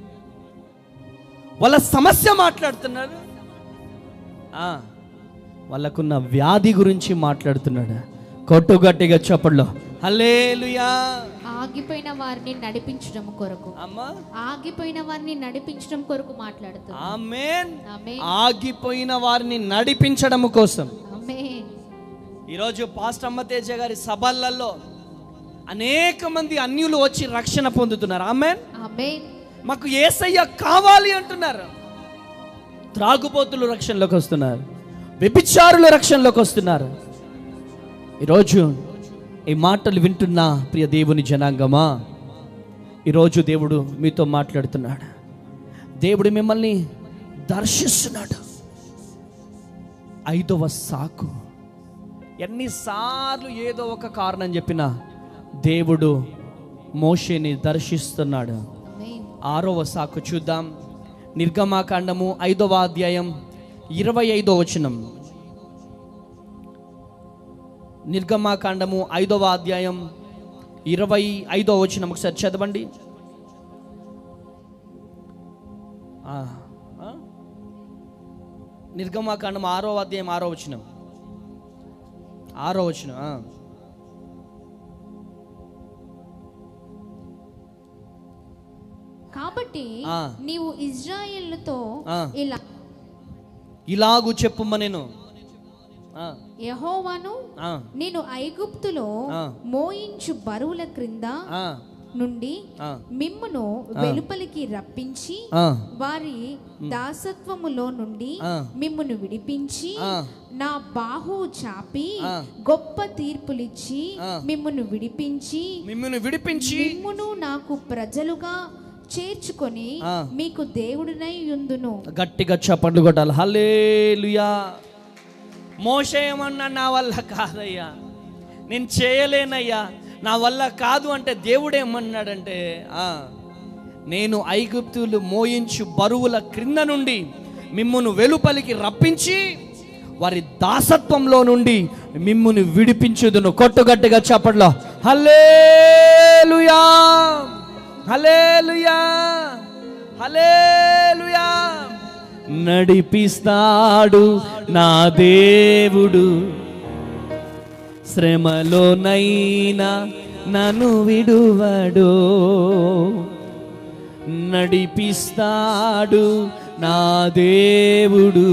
వాళ్ళ సమస్య మాట్లాడుతున్నాడు ఆ, వాళ్ళకున్న వ్యాధి గురించి మాట్లాడుతున్నాడు కొట్టు గట్టిగా చప్పట్లో హల్లేలుయా ఆగిపోయిన వారిని నడిపించడం కొరకు అమ్మా ఆగిపోయిన వారిని నడిపించడం కొరకు మాట్లాడుతుంది ఆమేన్ ఆమేన్ ఆగిపోయిన వారిని నడిపించడం కోసం ఆమేన్ ఈరోజు పాస్టర్ అమ్మ తేజ గారి సభలలో అనేక మంది అన్యులు వచ్చి రక్షణ పొందుతున్నారు ఆమెన్ ఆమేన్ మాకు ఏసయ్య కావాలి అంటున్నారు త్రాగుబోతులు రక్షణలోకి వస్తున్నారు వ్యభిచారులు రక్షణలోకి వస్తున్నారు ఈరోజు ఈ మాటలు వింటున్న ప్రియ దేవుని జనాంగమా ఈరోజు దేవుడు మీతో మాట్లాడుతున్నాడు దేవుడు మిమ్మల్ని దర్శిస్తున్నాడు ఐదవ సాకు ఎన్నిసార్లు ఏదో ఒక కారణం చెప్పినా దేవుడు మోషేని దర్శిస్తున్నాడు ఆమేన్ ఆరవ సాకు చూద్దాం నిర్గమాకాండము ఐదవ అధ్యాయం ఇరవై ఐదో వచనం నిర్గమాకాండము ఐదవ అధ్యాయం ఇరవై ఐదో వచనం ఒకసారి చదవండి ఆ, ఆ? నిర్గమాకాండం ఆరో అధ్యాయం ఆరో వచనం ఆరో వచనం ఆ. కాబట్టి ఆ. నీవు ఇజ్రాయేలుతో ఆ. ఇలా ఇలాగు చెప్పుమ్మ నేను ఆ, యెహోవాను ఆ, నేను ఐగుప్తులో ఆ. మోయించు బరువుల క్రింద ఆ, నుండి ఆ, మిమ్మును వెలుపలికి రప్పించి ఆ, వారి దాసత్వములో నుండి ఆ. మిమ్మును విడిపించి ఆ. నా బాహు చాపి ఆ. గొప్ప తీర్పులిచ్చి ఆ. మిమ్మును విడిపించి మిమ్మును విడిపించి మిమ్మును నాకు ప్రజలుగా చేర్చుకొని ఆ. మీకు దేవుడినై యుందును గట్టిగా చప్పట్లు కొట్టాలి హల్లేలుయా మోస ఏమన్నా నా వల్ల కాదయ్యా నేను చేయలేనయ్యా నా వల్ల కాదు అంటే దేవుడు ఏమన్నాడంటే ఆ, నేను ఐగుప్తులు మోయించు బరువుల క్రింద నుండి మిమ్మును వెలుపలికి రప్పించి వారి దాసత్వంలో నుండి మిమ్మును విడిపించుదును కొట్టుగట్టిగా చెప్పట్లో హల్లేలుయా హల్లేలుయా హల్లేలుయా నడిపిస్తాడు నా దేవుడు శ్రమలోనైనా నన్ను విడువడు నడిపిస్తాడు నా దేవుడు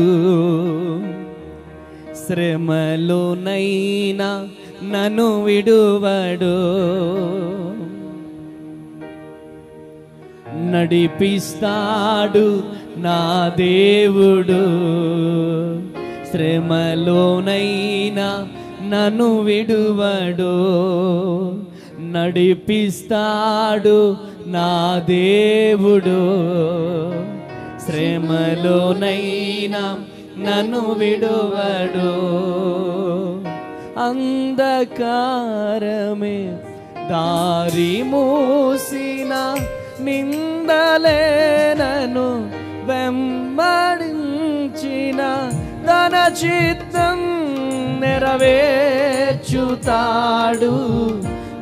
శ్రమలోనైనా నన్ను విడువడు నడిపిస్తాడు నా దేవుడు శ్రమలోనైనా నన్ను విడువడు నడిపిస్తాడు నా దేవుడు శ్రమలోనైనా నన్ను విడువడు అంధకారమే దారి మూసిన నిందలేనను వెంబడించిన తన చిత్తం నెరవేర్చుతాడు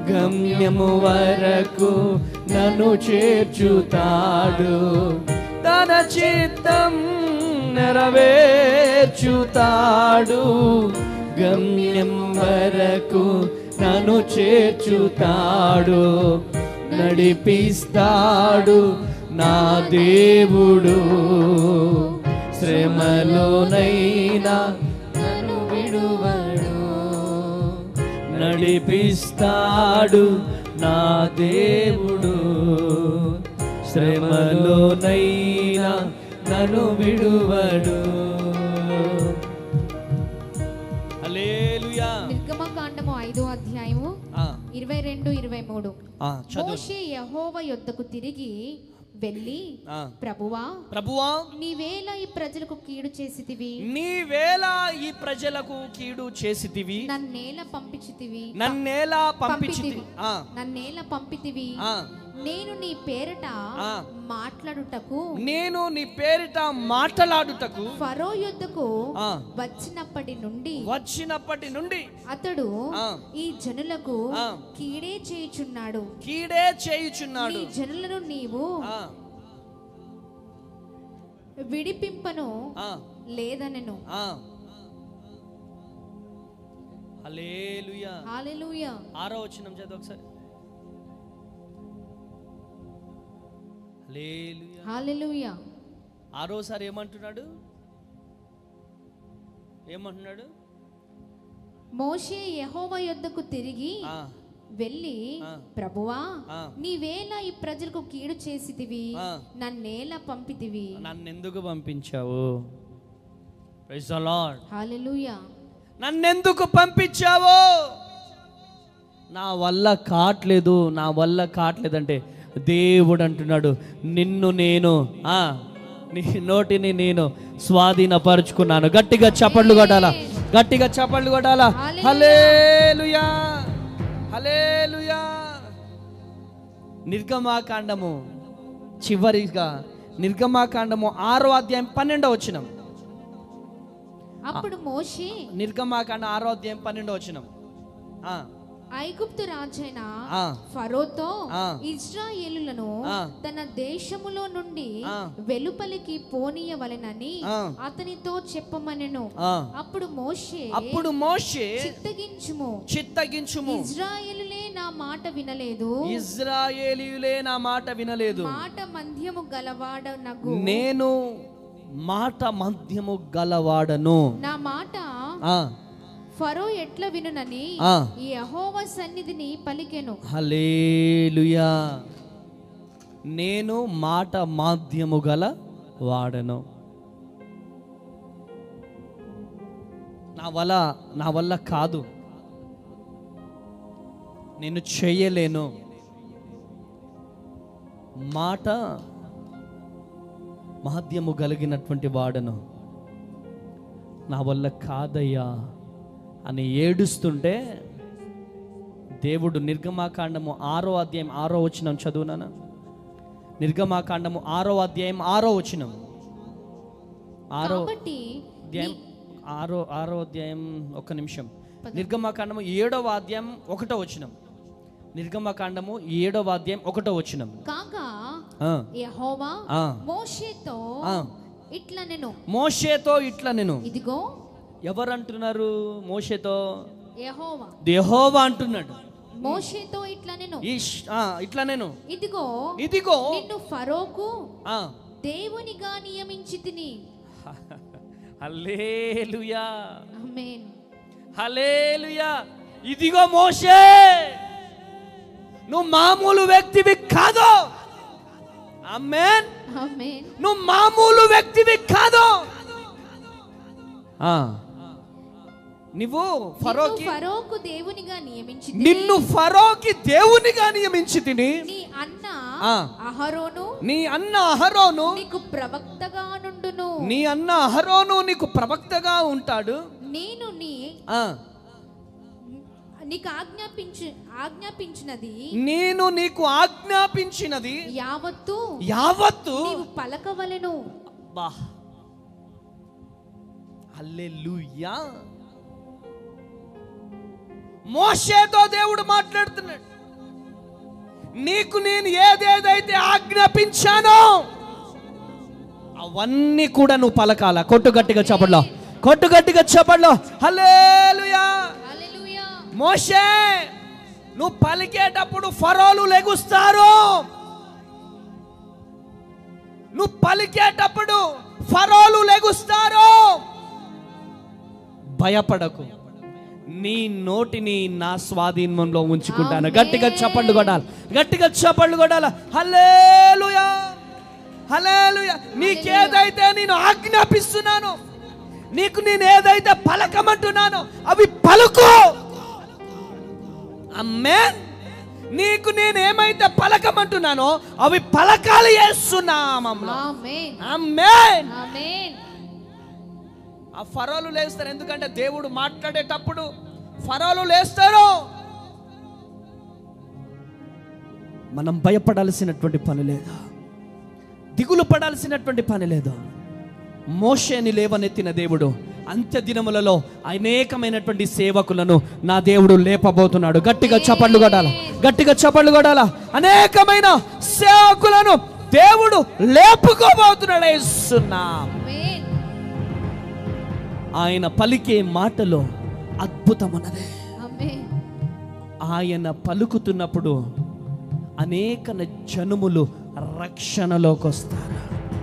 గమ్యము వరకు నన్ను చేర్చుతాడు తన చిత్తం నెరవేర్చుతాడు గమ్యం వరకు నన్ను చేర్చుతాడు నడిపిస్తాడు నా దేవుడు శ్రమలోనైనా నన్ను విడువడు నడిపిస్తాడు నా దేవుడు శ్రమలోనైనా నన్ను విడువడు హల్లెలూయా నిర్గమకాండము ఐదో అధ్యాయము ఆ, ఇరవై రెండు ఇరవై మూడు ఆ, చదువు మోషే యహోవ యొద్దకు తిరిగి వెళ్ళి ఆ. ప్రభువా ప్రభువా నీవేళ ఈ ప్రజలకు కీడు చేసితివి నీవేళ ఈ ప్రజలకు కీడు చేసితివి నన్నేల పంపించితివి నన్నేలా పంపించి పంపితివి నన్నేల పంపితివి నేను నీ పేరట ఆ. మాట్లాడుటకు నేను నీ పేరిట మాట్లాడుటకు ఫరో యొద్దకు ఆ. వచ్చినప్పటి నుండి వచ్చినప్పటి నుండి అతడు ఆ. ఈ జనులకు ఆ. కీడే చేయుచున్నాడు కీడే చేయుచున్నాడు నీ జనులను నీవు ఆ, విడిపింపను ఆ, లేదనెను ఆ. హల్లెలూయా హల్లెలూయా ఆరో వచ్చినం చదువు ఒకసారి హల్లెలూయా హల్లెలూయా ఆరోసారి ఏమంటున్నాడు ఏమంటున్నాడు మోషే యెహోవా యొద్దకు తిరిగి ఆ, వెళ్ళి ఆ. ప్రభువా ఆ. నీవేలా ఈ ప్రజలకు కీడు చేసితివి ఆ. నన్నేలా పంపితివి నన్ను ఎందుకు పంపించావు ప్రైజ్ ద లార్డ్ హల్లెలూయా నన్నెందుకు పంపించావు నా వల్ల కావట్లేదు నా వల్ల కావట్లేదంటే దేవుడు అంటున్నాడు నిన్ను నేను ఆ నీ నోటిని నేను స్వాధీనపరుచుకున్నాను గట్టిగా చప్పట్లు కొట్టాలా గట్టిగా చప్పట్లు కొట్టాలా హలేలుయా హలేలుయా నిర్గమాకాండము చివరిగా నిర్గమాకాండము ఆరో అధ్యాయం పన్నెండో వచ్చినాం అప్పుడు మోషే నిర్గమాకాండ ఆరో అధ్యాయం పన్నెండో వచ్చినాం ఆ, ఐగుప్తు రాజైన ఆ. ఫరోతో ఆ. ఇజ్రాయేలులను ఆ. తన దేశములో నుండి ఆ. వెలుపలికి పోనీయవలెనని ఆ. అతనితో చెప్పమనెను ఆ. అప్పుడు మోషే అప్పుడు మోషే చిత్తగించుము చిత్తగించుము ఇజ్రాయేలులే నా మాట వినలేదు ఇజ్రాయేలీయులే నా మాట వినలేదు మాట మంద్యము గలవాడనగు నేను మాట మధ్యము గలవాడను నా మాట ఆ, ఫరో ఎట్లా వినునని ఆ. ఈ యెహోవా సన్నిధిని పలికెను హలేలుయా నేను మాట మాధ్యము గల వాడను నా వల్ల నా వల్ల కాదు నేను చేయలేను మాట మాధ్యము కలిగినటువంటి వాడను నా వల్ల కాదయ్యా అని ఏడుస్తుంటే దేవుడు నిర్గమాకాండము ఆరో అధ్యాయం ఆరో వచనం చదువునానా నిర్గమాకాండము ఆరో అధ్యాయం ఆరో వచనం ఆరో కాబట్టి అధ్యాయం ఆరో ఆరో అధ్యాయం ఒక్క నిమిషం నిర్గమాకాండము ఏడవ అధ్యాయం ఒకటో వచనం నిర్గమకాండము ఏడవ అధ్యాయం ఒకటో వచనం కాగా ఆ, యెహోవా ఆ. మోషేతో ఆ. ఇట్లా నేను మోషేతో ఇట్లా నేను ఇదిగో ఎవరు అంటున్నారు మోషేతో యెహోవా దేహోవా అంటున్నాడు మోషేతో ఇట్లా నేను ఈ ష్- ఆ, ఇట్లా నేను ఇదిగో ఇదిగో నిన్ను ఫరోకు ఆ, దేవునిగా నియమించి తిని హల్లేలుయా ఆమేన్ హలేలుయా ఇదిగో మోషే నువ్వు మామూలు వ్యక్తివి కాదు అమ్మేన్ ఆమేన్ నువ్వు మామూలు వ్యక్తివి కాదు ఆ, నువ్వు నిన్ను ఫరోకి ఫరోకు దేవునిగా నియమించి తిని, నిన్ను ఫరోకి దేవునిగా నియమించి తిని నీ అన్న ఆ. అహరోను నీ అన్న అహరోను నీకు ప్రవక్తగా నుండును నీ అన్న అహరోను నీకు ప్రవక్తగా ఉంటాడు నేను నీ ఆ నీకు ఆజ్ఞాపించు ఆజ్ఞాపించినది నేను నీకు ఆజ్ఞాపించినది యావత్తు యావత్తు నీవు పలకవలెను బా హల్లెలూయా మోషేతో దేవుడు మాట్లాడుతున్నాడు నీకు నేను ఏదేదైతే ఆజ్ఞాపించానో అవన్నీ కూడా నువ్వు పలకాల కొట్టు గట్టిగా చెప్పట్లో కొట్టు గట్టిగా చెప్పట్లో హల్లెలూయా హల్లెలూయా మోషే నువ్వు పలికేటప్పుడు ఫరోలు లెగుస్తారు నువ్వు పలికేటప్పుడు ఫరోలు లెగుస్తారు భయపడకు నీ నోటిని నా స్వాధీనంలో ఉంచుకుంటాను ఆమేన్. గట్టిగా చప్పట్లు కొట్టాలి గట్టిగా చప్పట్లు కొట్టాలి హల్లేలుయా హల్లేలుయా నీకేదైతే నేను ఆజ్ఞాపిస్తున్నాను నీకు నేను ఏదైతే పలకమంటున్నానో అవి పలుకు అమ్మే నీకు నేను ఏమైతే పలకమంటున్నానో అవి పలకాలి చేస్తున్నామంలో ఆమేన్ అమ్మేన్ ఆమేన్ ఆ ఫరోలు లేస్తారు ఎందుకంటే దేవుడు మాట్లాడేటప్పుడు ఫరోలు లేస్తారు మనం భయపడాల్సినటువంటి పని లేదు దిగులు పడాల్సినటువంటి పని లేదు మోషేని లేవనెత్తిన దేవుడు అంత్య దినములలో అనేకమైనటువంటి సేవకులను నా దేవుడు లేపబోతున్నాడు గట్టిగా చపళ్ళు కొడాల గట్టిగా చపళ్ళు కొడాల అనేకమైన సేవకులను దేవుడు లేపుకోబోతున్నాడు యేసునామం. ఆమేన్ ఆయన పలికే మాటలో అద్భుతమున్నదే ఆమేన్ ఆయన పలుకుతున్నప్పుడు అనేక జనుములు రక్షణలోకి వస్తారు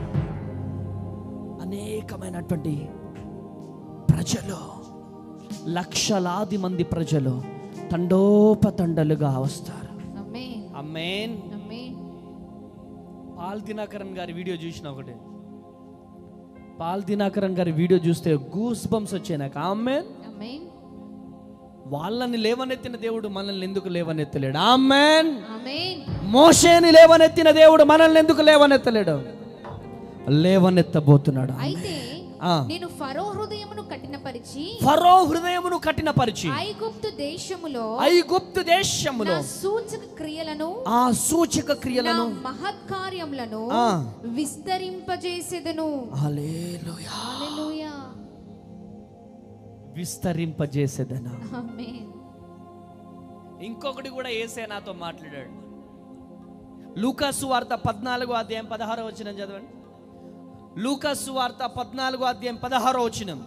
అనేకమైనటువంటి ప్రజలు లక్షలాది మంది ప్రజలు తండోపతండలుగా వస్తారు ఆమేన్ అమ్మేన్ ఆమేన్ పాల్ దినాకరన్ గారి వీడియో చూసిన ఒకటి పాల్ దినాకరన్ గారి వీడియో చూస్తే గూస్ బంప్స్ వచ్చాయి నాకు అమ్మేన్ ఆమేన్ వాళ్ళని లేవనెత్తిన దేవుడు మనల్ని ఎందుకు లేవనెత్తలేడు ఆమెన్ ఆమేన్ మోషేని లేవనెత్తిన దేవుడు మనల్ని ఎందుకు లేవనెత్తలేడు లేవనెత్తబోతున్నాడు అయితే ఆ. నేను ఫరో హృదయమును కఠినపరిచి ఫరో హృదయమును కఠినపరిచి ఐగుప్తు దేశములో ఐగుప్తు దేశములో నా సూచక క్రియలను ఆ సూచక నా క్రియలను మహత్కార్యములను ఆ. విస్తరింపజేసెదను హల్లెలూయా. హల్లెలూయా విస్తరింపజేసేదను ఆమేన్ ఇంకొకటి కూడా ఏసే నాతో మాట్లాడాడు లూకాసు వార్త పద్నాలుగో అధ్యాయం పదహారో వచ్చిన చదవండి లూకాసు వార్త పద్నాలుగో అధ్యాయం పదహారో వచ్చినం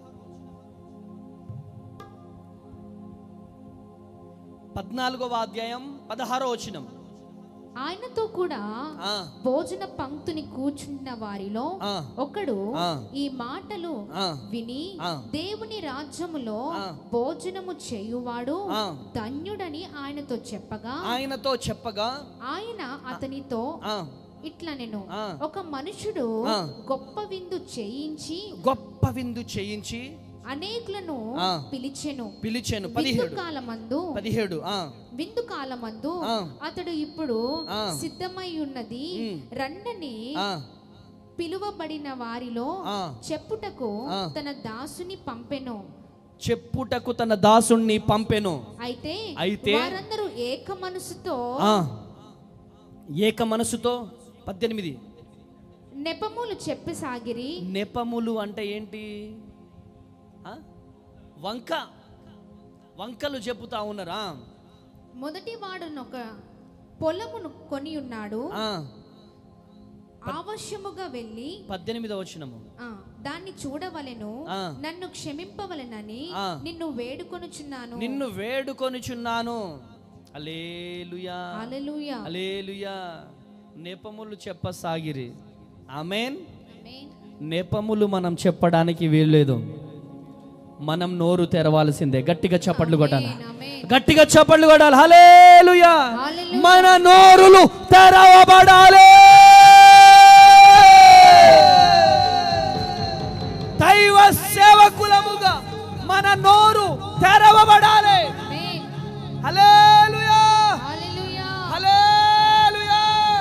పద్నాలుగవ అధ్యాయం పదహారో వచ్చినం ఆయనతో కూడా ఆ, భోజన పంక్తుని కూర్చున్న వారిలో ఆ, ఒకడు ఆ. ఈ మాటలు ఆ. విని ఆ. దేవుని రాజ్యములో ఆ. భోజనము చేయువాడు ఆ. ధన్యుడని ఆయనతో చెప్పగా ఆయనతో చెప్పగా ఆయన అతనితో ఆ, ఇట్లా నేను ఆ. ఒక మనుషుడు ఆ. గొప్ప విందు చేయించి గొప్ప విందు చేయించి అనేకులను ఆ. పిలిచెను పిలిచాను విందు పదిహేడు కాలమందు పదిహేడు ఆ, విందు కాలమందు ఆ. అతడు ఇప్పుడు ఆ. సిద్ధమై ఉన్నది ఉమ్. రండని ఆ, పిలువబడిన వారిలో ఆ. చెప్పుటకు ఆ. తన దాసుని పంపెను చెప్పుటకు తన దాసుణ్ణి పంపెను అయితే అయితే వారందరూ ఏక మనసుతో ఆ, ఏక మనసుతో పద్దెనిమిది నెపములు చెప్పసాగిరి నెపములు అంటే ఏంటి ఆ? వంక వంకలు చెప్పుతా ఉన్నారా మొదటి వాడునొక పొలమును కొని ఉన్నాడు ఆ, ఆవశ్యముగా వెళ్ళి పద్దెనిమిదో వచ్చినము ఆ, దాన్ని చూడవలెను ఆ. నన్ను క్షమింపవలెనని ఆ. నిన్ను వేడుకొనుచున్నాను నిన్ను వేడుకొనిచున్నాను అలేలుయా హల్లెలూయా అలేలుయా నెపములు చెప్పసాగిరి ఆమెన్ ఆమేన్. నెపములు మనం చెప్పడానికి వీల్లేదు మనం నోరు తెరవాల్సిందే గట్టిగా చప్పట్లు కొట్టాలి ఆమేన్, ఆమేన్. గట్టిగా చప్పట్లు కొట్టాలి హలేలుయా హల్లెలూయా. మన నోరులు తెరవబడాలి దైవ సేవకులముగా మన నోరు తెరవబడాలి amen. Hallelujah hallelujah. Hallelujah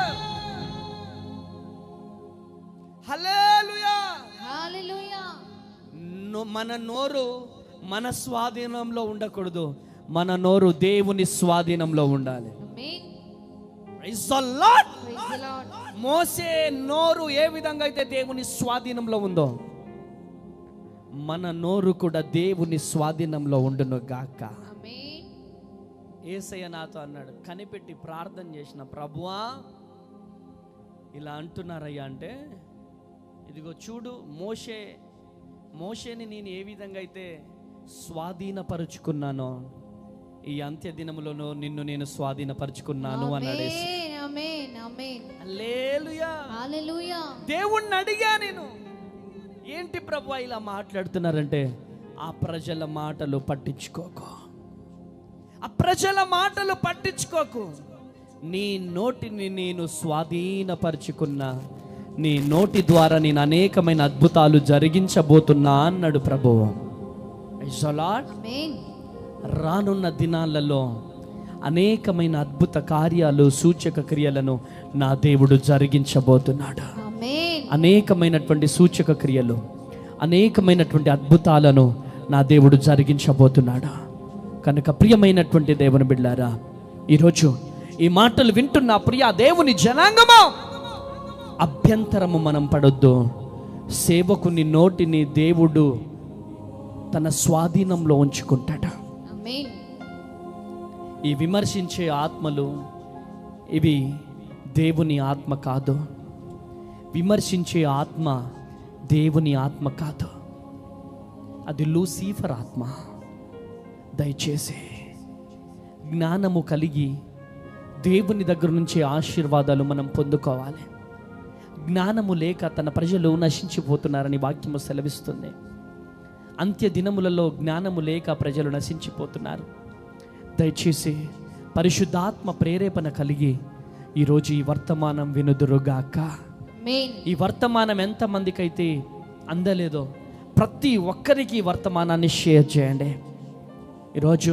hallelujah hallelujah. నో- మన నోరు మన స్వాధీనంలో ఉండకూడదు మన నోరు దేవుని స్వాధీనంలో ఉండాలి ఆమేన్. Praise the Lord. Praise the Lord. మోసే నోరు ఏ విధంగా అయితే దేవుని స్వాధీనంలో ఉందో మన నోరు కూడా దేవుని స్వాధీనంలో ఉండును గాక ఆమేన్. ఏసయ్య నాతో అన్నాడు కనిపెట్టి ప్రార్థన చేసిన ప్రభువా ఇలా అంటున్నారయ్యా అంటే ఇదిగో చూడు మోషే మోషేని నేను ఏ విధంగా అయితే స్వాధీనపరుచుకున్నానో ఈ అంత్య దినములోనూ నిన్ను నేను స్వాధీనపరుచుకున్నాను అన్నాడు యేసు. ఆమేన్ ఆమేన్ ఆమేన్ హల్లెలూయా హల్లెలూయా దేవుణ్ణి అడిగా నేను ఏంటి ప్రభు ఇలా మాట్లాడుతున్నారంటే ఆ ప్రజల మాటలు పట్టించుకోకు ఆ ప్రజల మాటలు పట్టించుకోకు నీ నోటిని నేను స్వాధీనపరుచుకున్నా నీ నోటి ద్వారా నేను అనేకమైన అద్భుతాలు జరిగించబోతున్నా అన్నాడు ప్రభు ఐజలాడ్ ఆమేన్ రానున్న దినాలలో అనేకమైన అద్భుత కార్యాలు సూచక క్రియలను నా దేవుడు జరిగించబోతున్నాడు ఆమేన్ అనేకమైనటువంటి సూచక క్రియలు అనేకమైనటువంటి అద్భుతాలను నా దేవుడు జరిగించబోతున్నాడు కనుక ప్రియమైనటువంటి దేవుని బిడ్డారా ఈరోజు ఈ మాటలు వింటున్న ప్రియ దేవుని జనాంగమా అభ్యంతరము మనం పడొద్దు సేవకుని నోటిని దేవుడు తన స్వాధీనంలో ఉంచుకుంటాడు ఆమేన్ ఈ విమర్శించే ఆత్మలు ఇవి దేవుని ఆత్మ కాదు విమర్శించే ఆత్మ దేవుని ఆత్మ కాదు అది లూసీఫర్ ఆత్మ దయచేసి జ్ఞానము కలిగి దేవుని దగ్గర నుంచి ఆశీర్వాదాలు మనం పొందుకోవాలి జ్ఞానము లేక తన ప్రజలు నశించిపోతున్నారని వాక్యము సెలవిస్తుంది అంత్య దినములలో జ్ఞానము లేక ప్రజలు నశించిపోతున్నారు దయచేసి పరిశుద్ధాత్మ ప్రేరేపణ కలిగి ఈరోజు ఈ వర్తమానం వినుదురుగాక ఆమేన్ ఈ వర్తమానం ఎంతమందికైతే అందలేదో ప్రతి ఒక్కరికి ఈ వర్తమానాన్ని షేర్ చేయండి ఈరోజు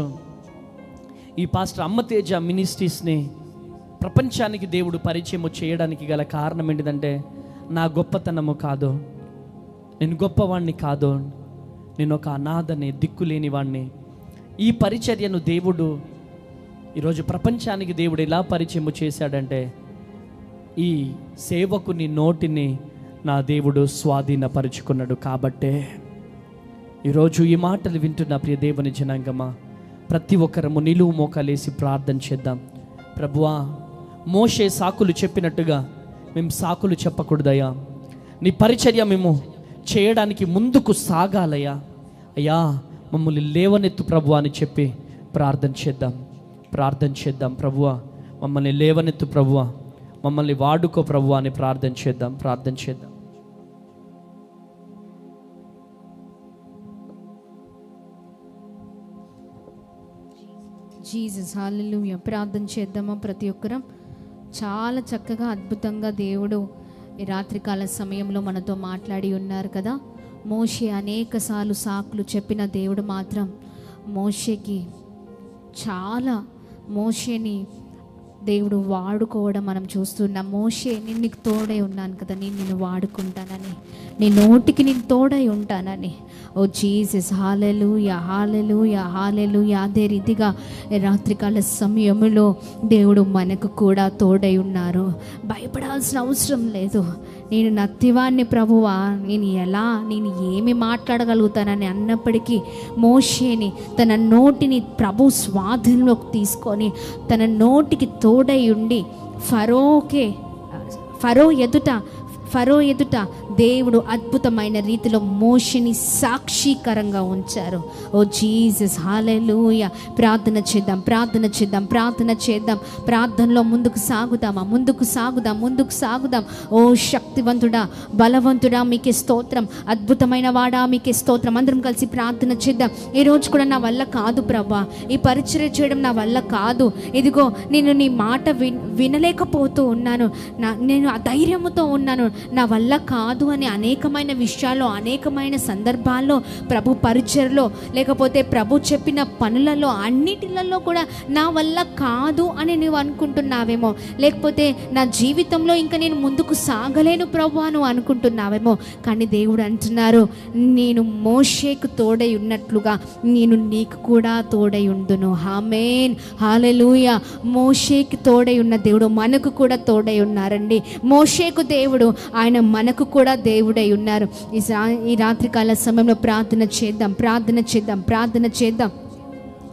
ఈ పాస్టర్ అమ్మతేజ మినిస్ట్రీస్ని ప్రపంచానికి దేవుడు పరిచయం చేయడానికి గల కారణం ఏంటిదంటే నా గొప్పతనము కాదు నేను గొప్పవాణ్ణి కాదు నేను ఒక అనాథని దిక్కులేని వాణ్ణి ఈ పరిచర్యను దేవుడు ఈరోజు ప్రపంచానికి దేవుడు ఎలా పరిచయం చేశాడంటే ఈ సేవకుని నోటిని నా దేవుడు స్వాధీనపరుచుకున్నాడు కాబట్టే ఈరోజు ఈ మాటలు వింటున్న ప్రియ దేవుని జనాంగమా ప్రతి ఒక్కరము నిలువు మోకాలేసి ప్రార్థన చేద్దాం ప్రభువా మోషే సాకులు చెప్పినట్టుగా మేము సాకులు చెప్పకూడదయ్యా నీ పరిచర్య మేము చేయడానికి ముందుకు సాగాలయ్యా అయ్యా మమ్మల్ని లేవనెత్తు ప్రభు అని చెప్పి ప్రార్థన చేద్దాం ప్రార్థన చేద్దాం ప్రభువా మమ్మల్ని లేవనెత్తు ప్రభువా మమ్మల్ని వాడుకో ప్రభు అని ప్రార్థన చేద్దాం ప్రార్థన చేద్దాం జీసస్ హాలెలూయా ప్రార్థన చేద్దామా ప్రతి ఒక్కరం చాలా చక్కగా అద్భుతంగా దేవుడు ఈ రాత్రికాల సమయంలో మనతో మాట్లాడి ఉన్నారు కదా మోషే అనేక సార్లు సాకులు చెప్పిన దేవుడు మాత్రం మోషేకి చాలా మోషేని దేవుడు వాడుకోవడం మనం చూస్తున్నాం మోషే నేను నీకు తోడై ఉన్నాను కదా నేను నిన్ను వాడుకుంటానని నీ నోటికి నేను తోడై ఉంటానని ఓ జీసస్ హాలెలు హాలెలు హాలెలు అదే రీతిగా ఈ రాత్రికాల సమయంలో దేవుడు మనకు కూడా తోడై ఉన్నారు భయపడాల్సిన అవసరం లేదు నేను నత్తివాన్ని ప్రభువా నేను ఎలా నేను ఏమి మాట్లాడగలుగుతానని అన్నప్పటికీ మోషేని తన నోటిని ప్రభు స్వాధీనంలోకి తీసుకొని తన నోటికి తోడై ఉండి ఫరోకే ఫరో ఎదుట ఫరో ఎదుట దేవుడు అద్భుతమైన రీతిలో మోషిని సాక్షికరంగా ఉంచారు ఓ జీసస్ హాలెలూయ ప్రార్థన చేద్దాం ప్రార్థన చేద్దాం ప్రార్థన చేద్దాం ప్రార్థనలో ముందుకు సాగుదామా ముందుకు సాగుదాం ముందుకు సాగుదాం ఓ శక్తివంతుడా బలవంతుడా మీకే స్తోత్రం అద్భుతమైన వాడా మీకే స్తోత్రం అందరం కలిసి ప్రార్థన చేద్దాం ఈ రోజు కూడా నా వల్ల కాదు ప్రభా ఈ పరిచర్య చేయడం నా వల్ల కాదు ఇదిగో నేను నీ మాట విన్ వినలేకపోతూ ఉన్నాను నా నేను అధైర్యముతో ఉన్నాను నా వల్ల కాదు అని అనేకమైన విషయాల్లో అనేకమైన సందర్భాల్లో ప్రభు పరిచయలో లేకపోతే ప్రభు చెప్పిన పనులలో అన్నిటిలలో కూడా నా వల్ల కాదు అని నువ్వు అనుకుంటున్నావేమో లేకపోతే నా జీవితంలో ఇంకా నేను ముందుకు సాగలేను ప్రభు అని అనుకుంటున్నావేమో కానీ దేవుడు అంటున్నారు నేను మోషేకు తోడై ఉన్నట్లుగా నేను నీకు కూడా తోడై ఉండును హామేన్ హాలెలూయ మోషేకి తోడై ఉన్న దేవుడు మనకు కూడా తోడై ఉన్నారండి మోషేకు దేవుడు ఆయన మనకు కూడా దేవుడై ఉన్నారు ఈ సా- ఈ రాత్రికాల సమయంలో ప్రార్థన చేద్దాం ప్రార్థన చేద్దాం ప్రార్థన చేద్దాం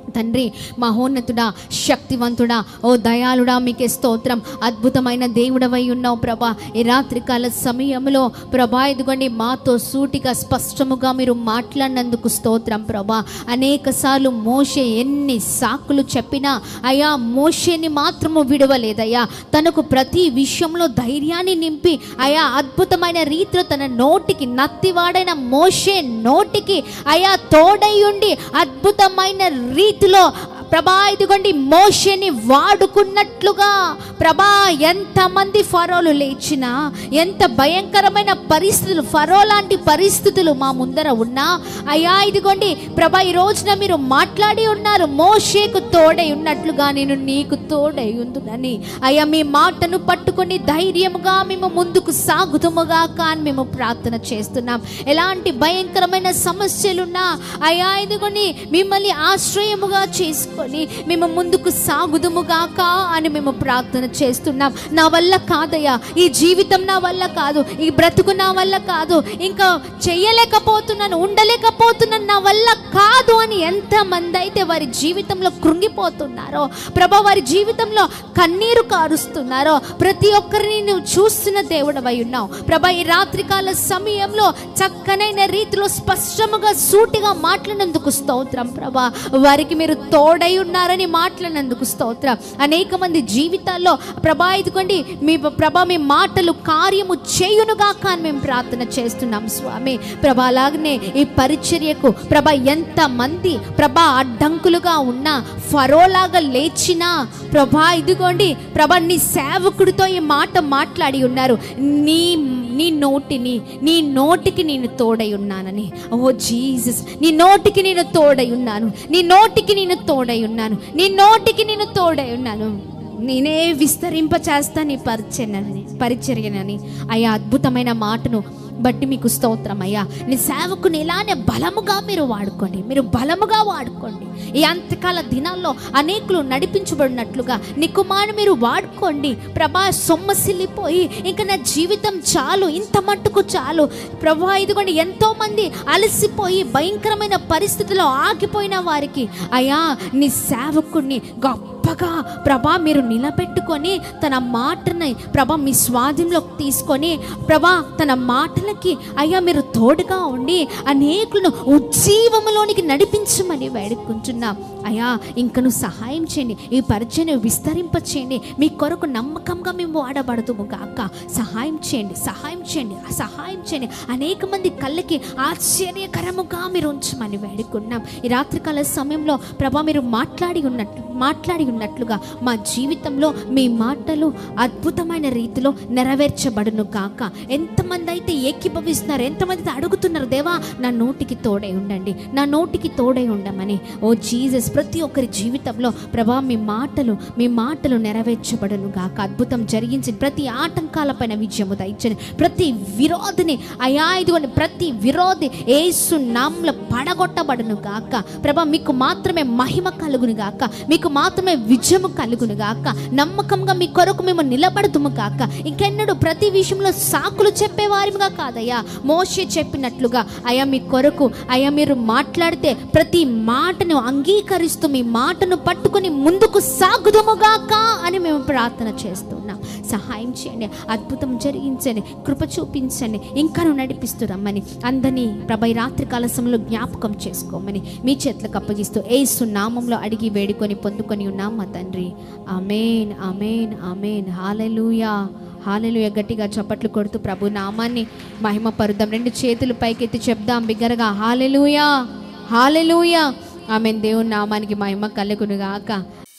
తండ్రి మహోన్నతుడా శక్తివంతుడా ఓ దయాళుడా మీకే స్తోత్రం అద్భుతమైన దేవుడవై ఉన్నావు ప్రభా ఈ రాత్రికాల సమయంలో ప్రభా ఇదిగోండి మాతో సూటిగా స్పష్టముగా మీరు మాట్లాడినందుకు స్తోత్రం ప్రభా అనేక సార్లు మోషే ఎన్ని సాకులు చెప్పినా అయా మోషేని మాత్రము విడవలేదయ్యా తనకు ప్రతి విషయంలో ధైర్యాన్ని నింపి అయా అద్భుతమైన రీతిలో తన నోటికి నత్తివాడైన మోషే నోటికి అయా తోడై ఉండి అద్భుతమైన రీతిలో ప్రభా ఇదిగోండి మోషేని వాడుకున్నట్లుగా ప్రభా ఎంతమంది ఫరోలు లేచినా ఎంత భయంకరమైన పరిస్థితులు ఫరో లాంటి పరిస్థితులు మా ముందర ఉన్నా అయ్యా ఇదిగోండి ప్రభా ఈ రోజున మీరు మాట్లాడి ఉన్నారు మోషేకు తోడై ఉన్నట్లుగా నేను నీకు తోడై ఉందునని అయ్యా మీ మాటను పట్టుకొని ధైర్యముగా మేము ముందుకు సాగుతుముగా కానీ మేము ప్రార్థన చేస్తున్నాం ఎలాంటి భయంకరమైన సమస్యలున్నా అయ్యా ఇదిగోని మిమ్మల్ని ఆశ్రయముగా చేసుకొని మేము ముందుకు సాగుదుముగాక అని మేము ప్రార్థన చేస్తున్నాం నా వల్ల కాదయ్యా ఈ జీవితం నా వల్ల కాదు ఈ బ్రతుకు నా వల్ల కాదు ఇంకా చెయ్యలేకపోతున్నాను ఉండలేకపోతున్నాను నా వల్ల కాదు అని ఎంతమంది అయితే వారి జీవితంలో కృంగిపోతున్నారో ప్రభా వారి జీవితంలో కన్నీరు కారుస్తున్నారో ప్రతి ఒక్కరిని నువ్వు చూస్తున్న దేవుడవై ఉన్నావు ప్రభా ఈ రాత్రికాల సమయంలో చక్కనైన రీతిలో స్పష్టముగా సూటిగా మాట్లాడినందుకు స్తోత్రం ప్రభా వారికి మీరు తోడై ఉన్నారని మాట్లాడినందుకు స్తోత్రం అనేక మంది జీవితాల్లో ప్రభా ఇదిగోండి మీ ప్రభా మీ మాటలు కార్యము చేయునుగా కానీ మేము ప్రార్థన చేస్తున్నాం స్వామి ప్రభా అలాగనే ఈ పరిచర్యకు ప్రభా ఎంత మంది ప్రభా అడ్డంకులుగా ఉన్నా ఫరోలాగా లేచినా ప్రభా ఇదిగోండి ప్రభా నీ సేవకుడితో ఈ మాట మాట్లాడి ఉన్నారు నీ నీ నోటిని నీ నోటికి నేను తోడై ఉన్నానని ఓ జీసస్ నీ నోటికి నేను తోడై ఉన్నాను నీ నోటికి నేను తోడై ఉన్నాను నీ నోటికి నేను తోడై ఉన్నాను నేనే విస్తరింప చేస్తా నీ పరిచర్యనని పరిచర్యనని అయ్యా అద్భుతమైన మాటను బట్టి మీకు స్తోత్రం అయ్యా నీ సేవకుని ఇలానే బలముగా మీరు వాడుకోండి మీరు బలముగా వాడుకోండి ఈ అంతకాల దినాల్లో అనేకులు నడిపించబడినట్లుగా నీ కుమారుని మీరు వాడుకోండి ప్రభా సొమ్మసిల్లిపోయి ఇంకా నా జీవితం చాలు ఇంత మట్టుకు చాలు ప్రభా ఇదిగోండి ఎంతో మంది అలసిపోయి భయంకరమైన పరిస్థితిలో ఆగిపోయిన వారికి అయ్యా నీ సేవకుడిని గొప్పగా ప్రభా మీరు నిలబెట్టుకొని తన మాటని ప్రభా మీ స్వాధీనంలోకి తీసుకొని ప్రభా తన మాటలకి అయ్యా మీరు తోడుగా ఉండి అనేకులను ఉజ్జీవములోనికి నడిపించమని వేడుకుంటున్నాం అయ్యా ఇంకను సహాయం చేయండి ఈ పరిచయం విస్తరింప చేయండి మీ కొరకు నమ్మకంగా మేము వాడబడదుము గాక సహాయం చేయండి సహాయం చేయండి సహాయం చేయండి అనేక మంది కళ్ళకి ఆశ్చర్యకరముగా మీరు ఉంచమని వేడుకున్నాం ఈ రాత్రికాల సమయంలో ప్రభా మీరు మాట్లాడి ఉన్నట్లు మాట్లాడి ఉన్నట్లుగా మా జీవితంలో మీ మాటలు అద్భుతమైన రీతిలో నెరవేర్చబడును కాక ఎంతమంది అయితే ఏకీభవిస్తున్నారు ఎంతమంది అయితే అడుగుతున్నారు దేవా నా నోటికి తోడై ఉండండి నా నోటికి తోడై ఉండమని ఓ జీసస్ ప్రతి ఒక్కరి జీవితంలో ప్రభా మీ మాటలు మీ మాటలు నెరవేర్చబడును గాక అద్భుతం జరిగించి ప్రతి ఆటంకాలపైన విజయము దయచని ప్రతి విరోధిని అయా ఇదిగోని ప్రతి విరోధి ఏసు నామ్ల పడగొట్టబడును గాక ప్రభా మీకు మాత్రమే మహిమ కలుగును గాక మీకు మాత్రమే విజయము కలుగును గాక నమ్మకంగా మీ కొరకు మేము నిలబడుతుము గాక ఇంకెన్నడూ ప్రతి విషయంలో సాకులు చెప్పేవారిగా కాదయ్యా మోషే చెప్పినట్లుగా అయ్యా మీ కొరకు అయ్యా మీరు మాట్లాడితే ప్రతి మాటను అంగీకరిస్తూ మీ మాటను పట్టుకొని ముందుకు సాగుదముగాక అని మేము ప్రార్థన చేస్తున్నాం సహాయం చేయండి అద్భుతం జరిగించండి కృప చూపించండి ఇంకాను నడిపిస్తూ రమ్మని అందరినీ ప్రభై రాత్రి కాల సమయంలో జ్ఞాపకం చేసుకోమని మీ చేతులకు అప్పగిస్తూ ఏసు నామంలో అడిగి వేడుకొని పొందుకొని ఉన్నాం మా తండ్రి అమేన్ అమేన్ అమేన్ హాలెలూయా హాలెలుయ గట్టిగా చప్పట్లు కొడుతూ ప్రభు నామాన్ని మహిమ పరుద్దాం రెండు చేతులు పైకెత్తి చెప్దాం బిగ్గరగా హాలెలూయా హాలెలూయా ఆమె దేవుని నామానికి మహిమ కలుగునుగాక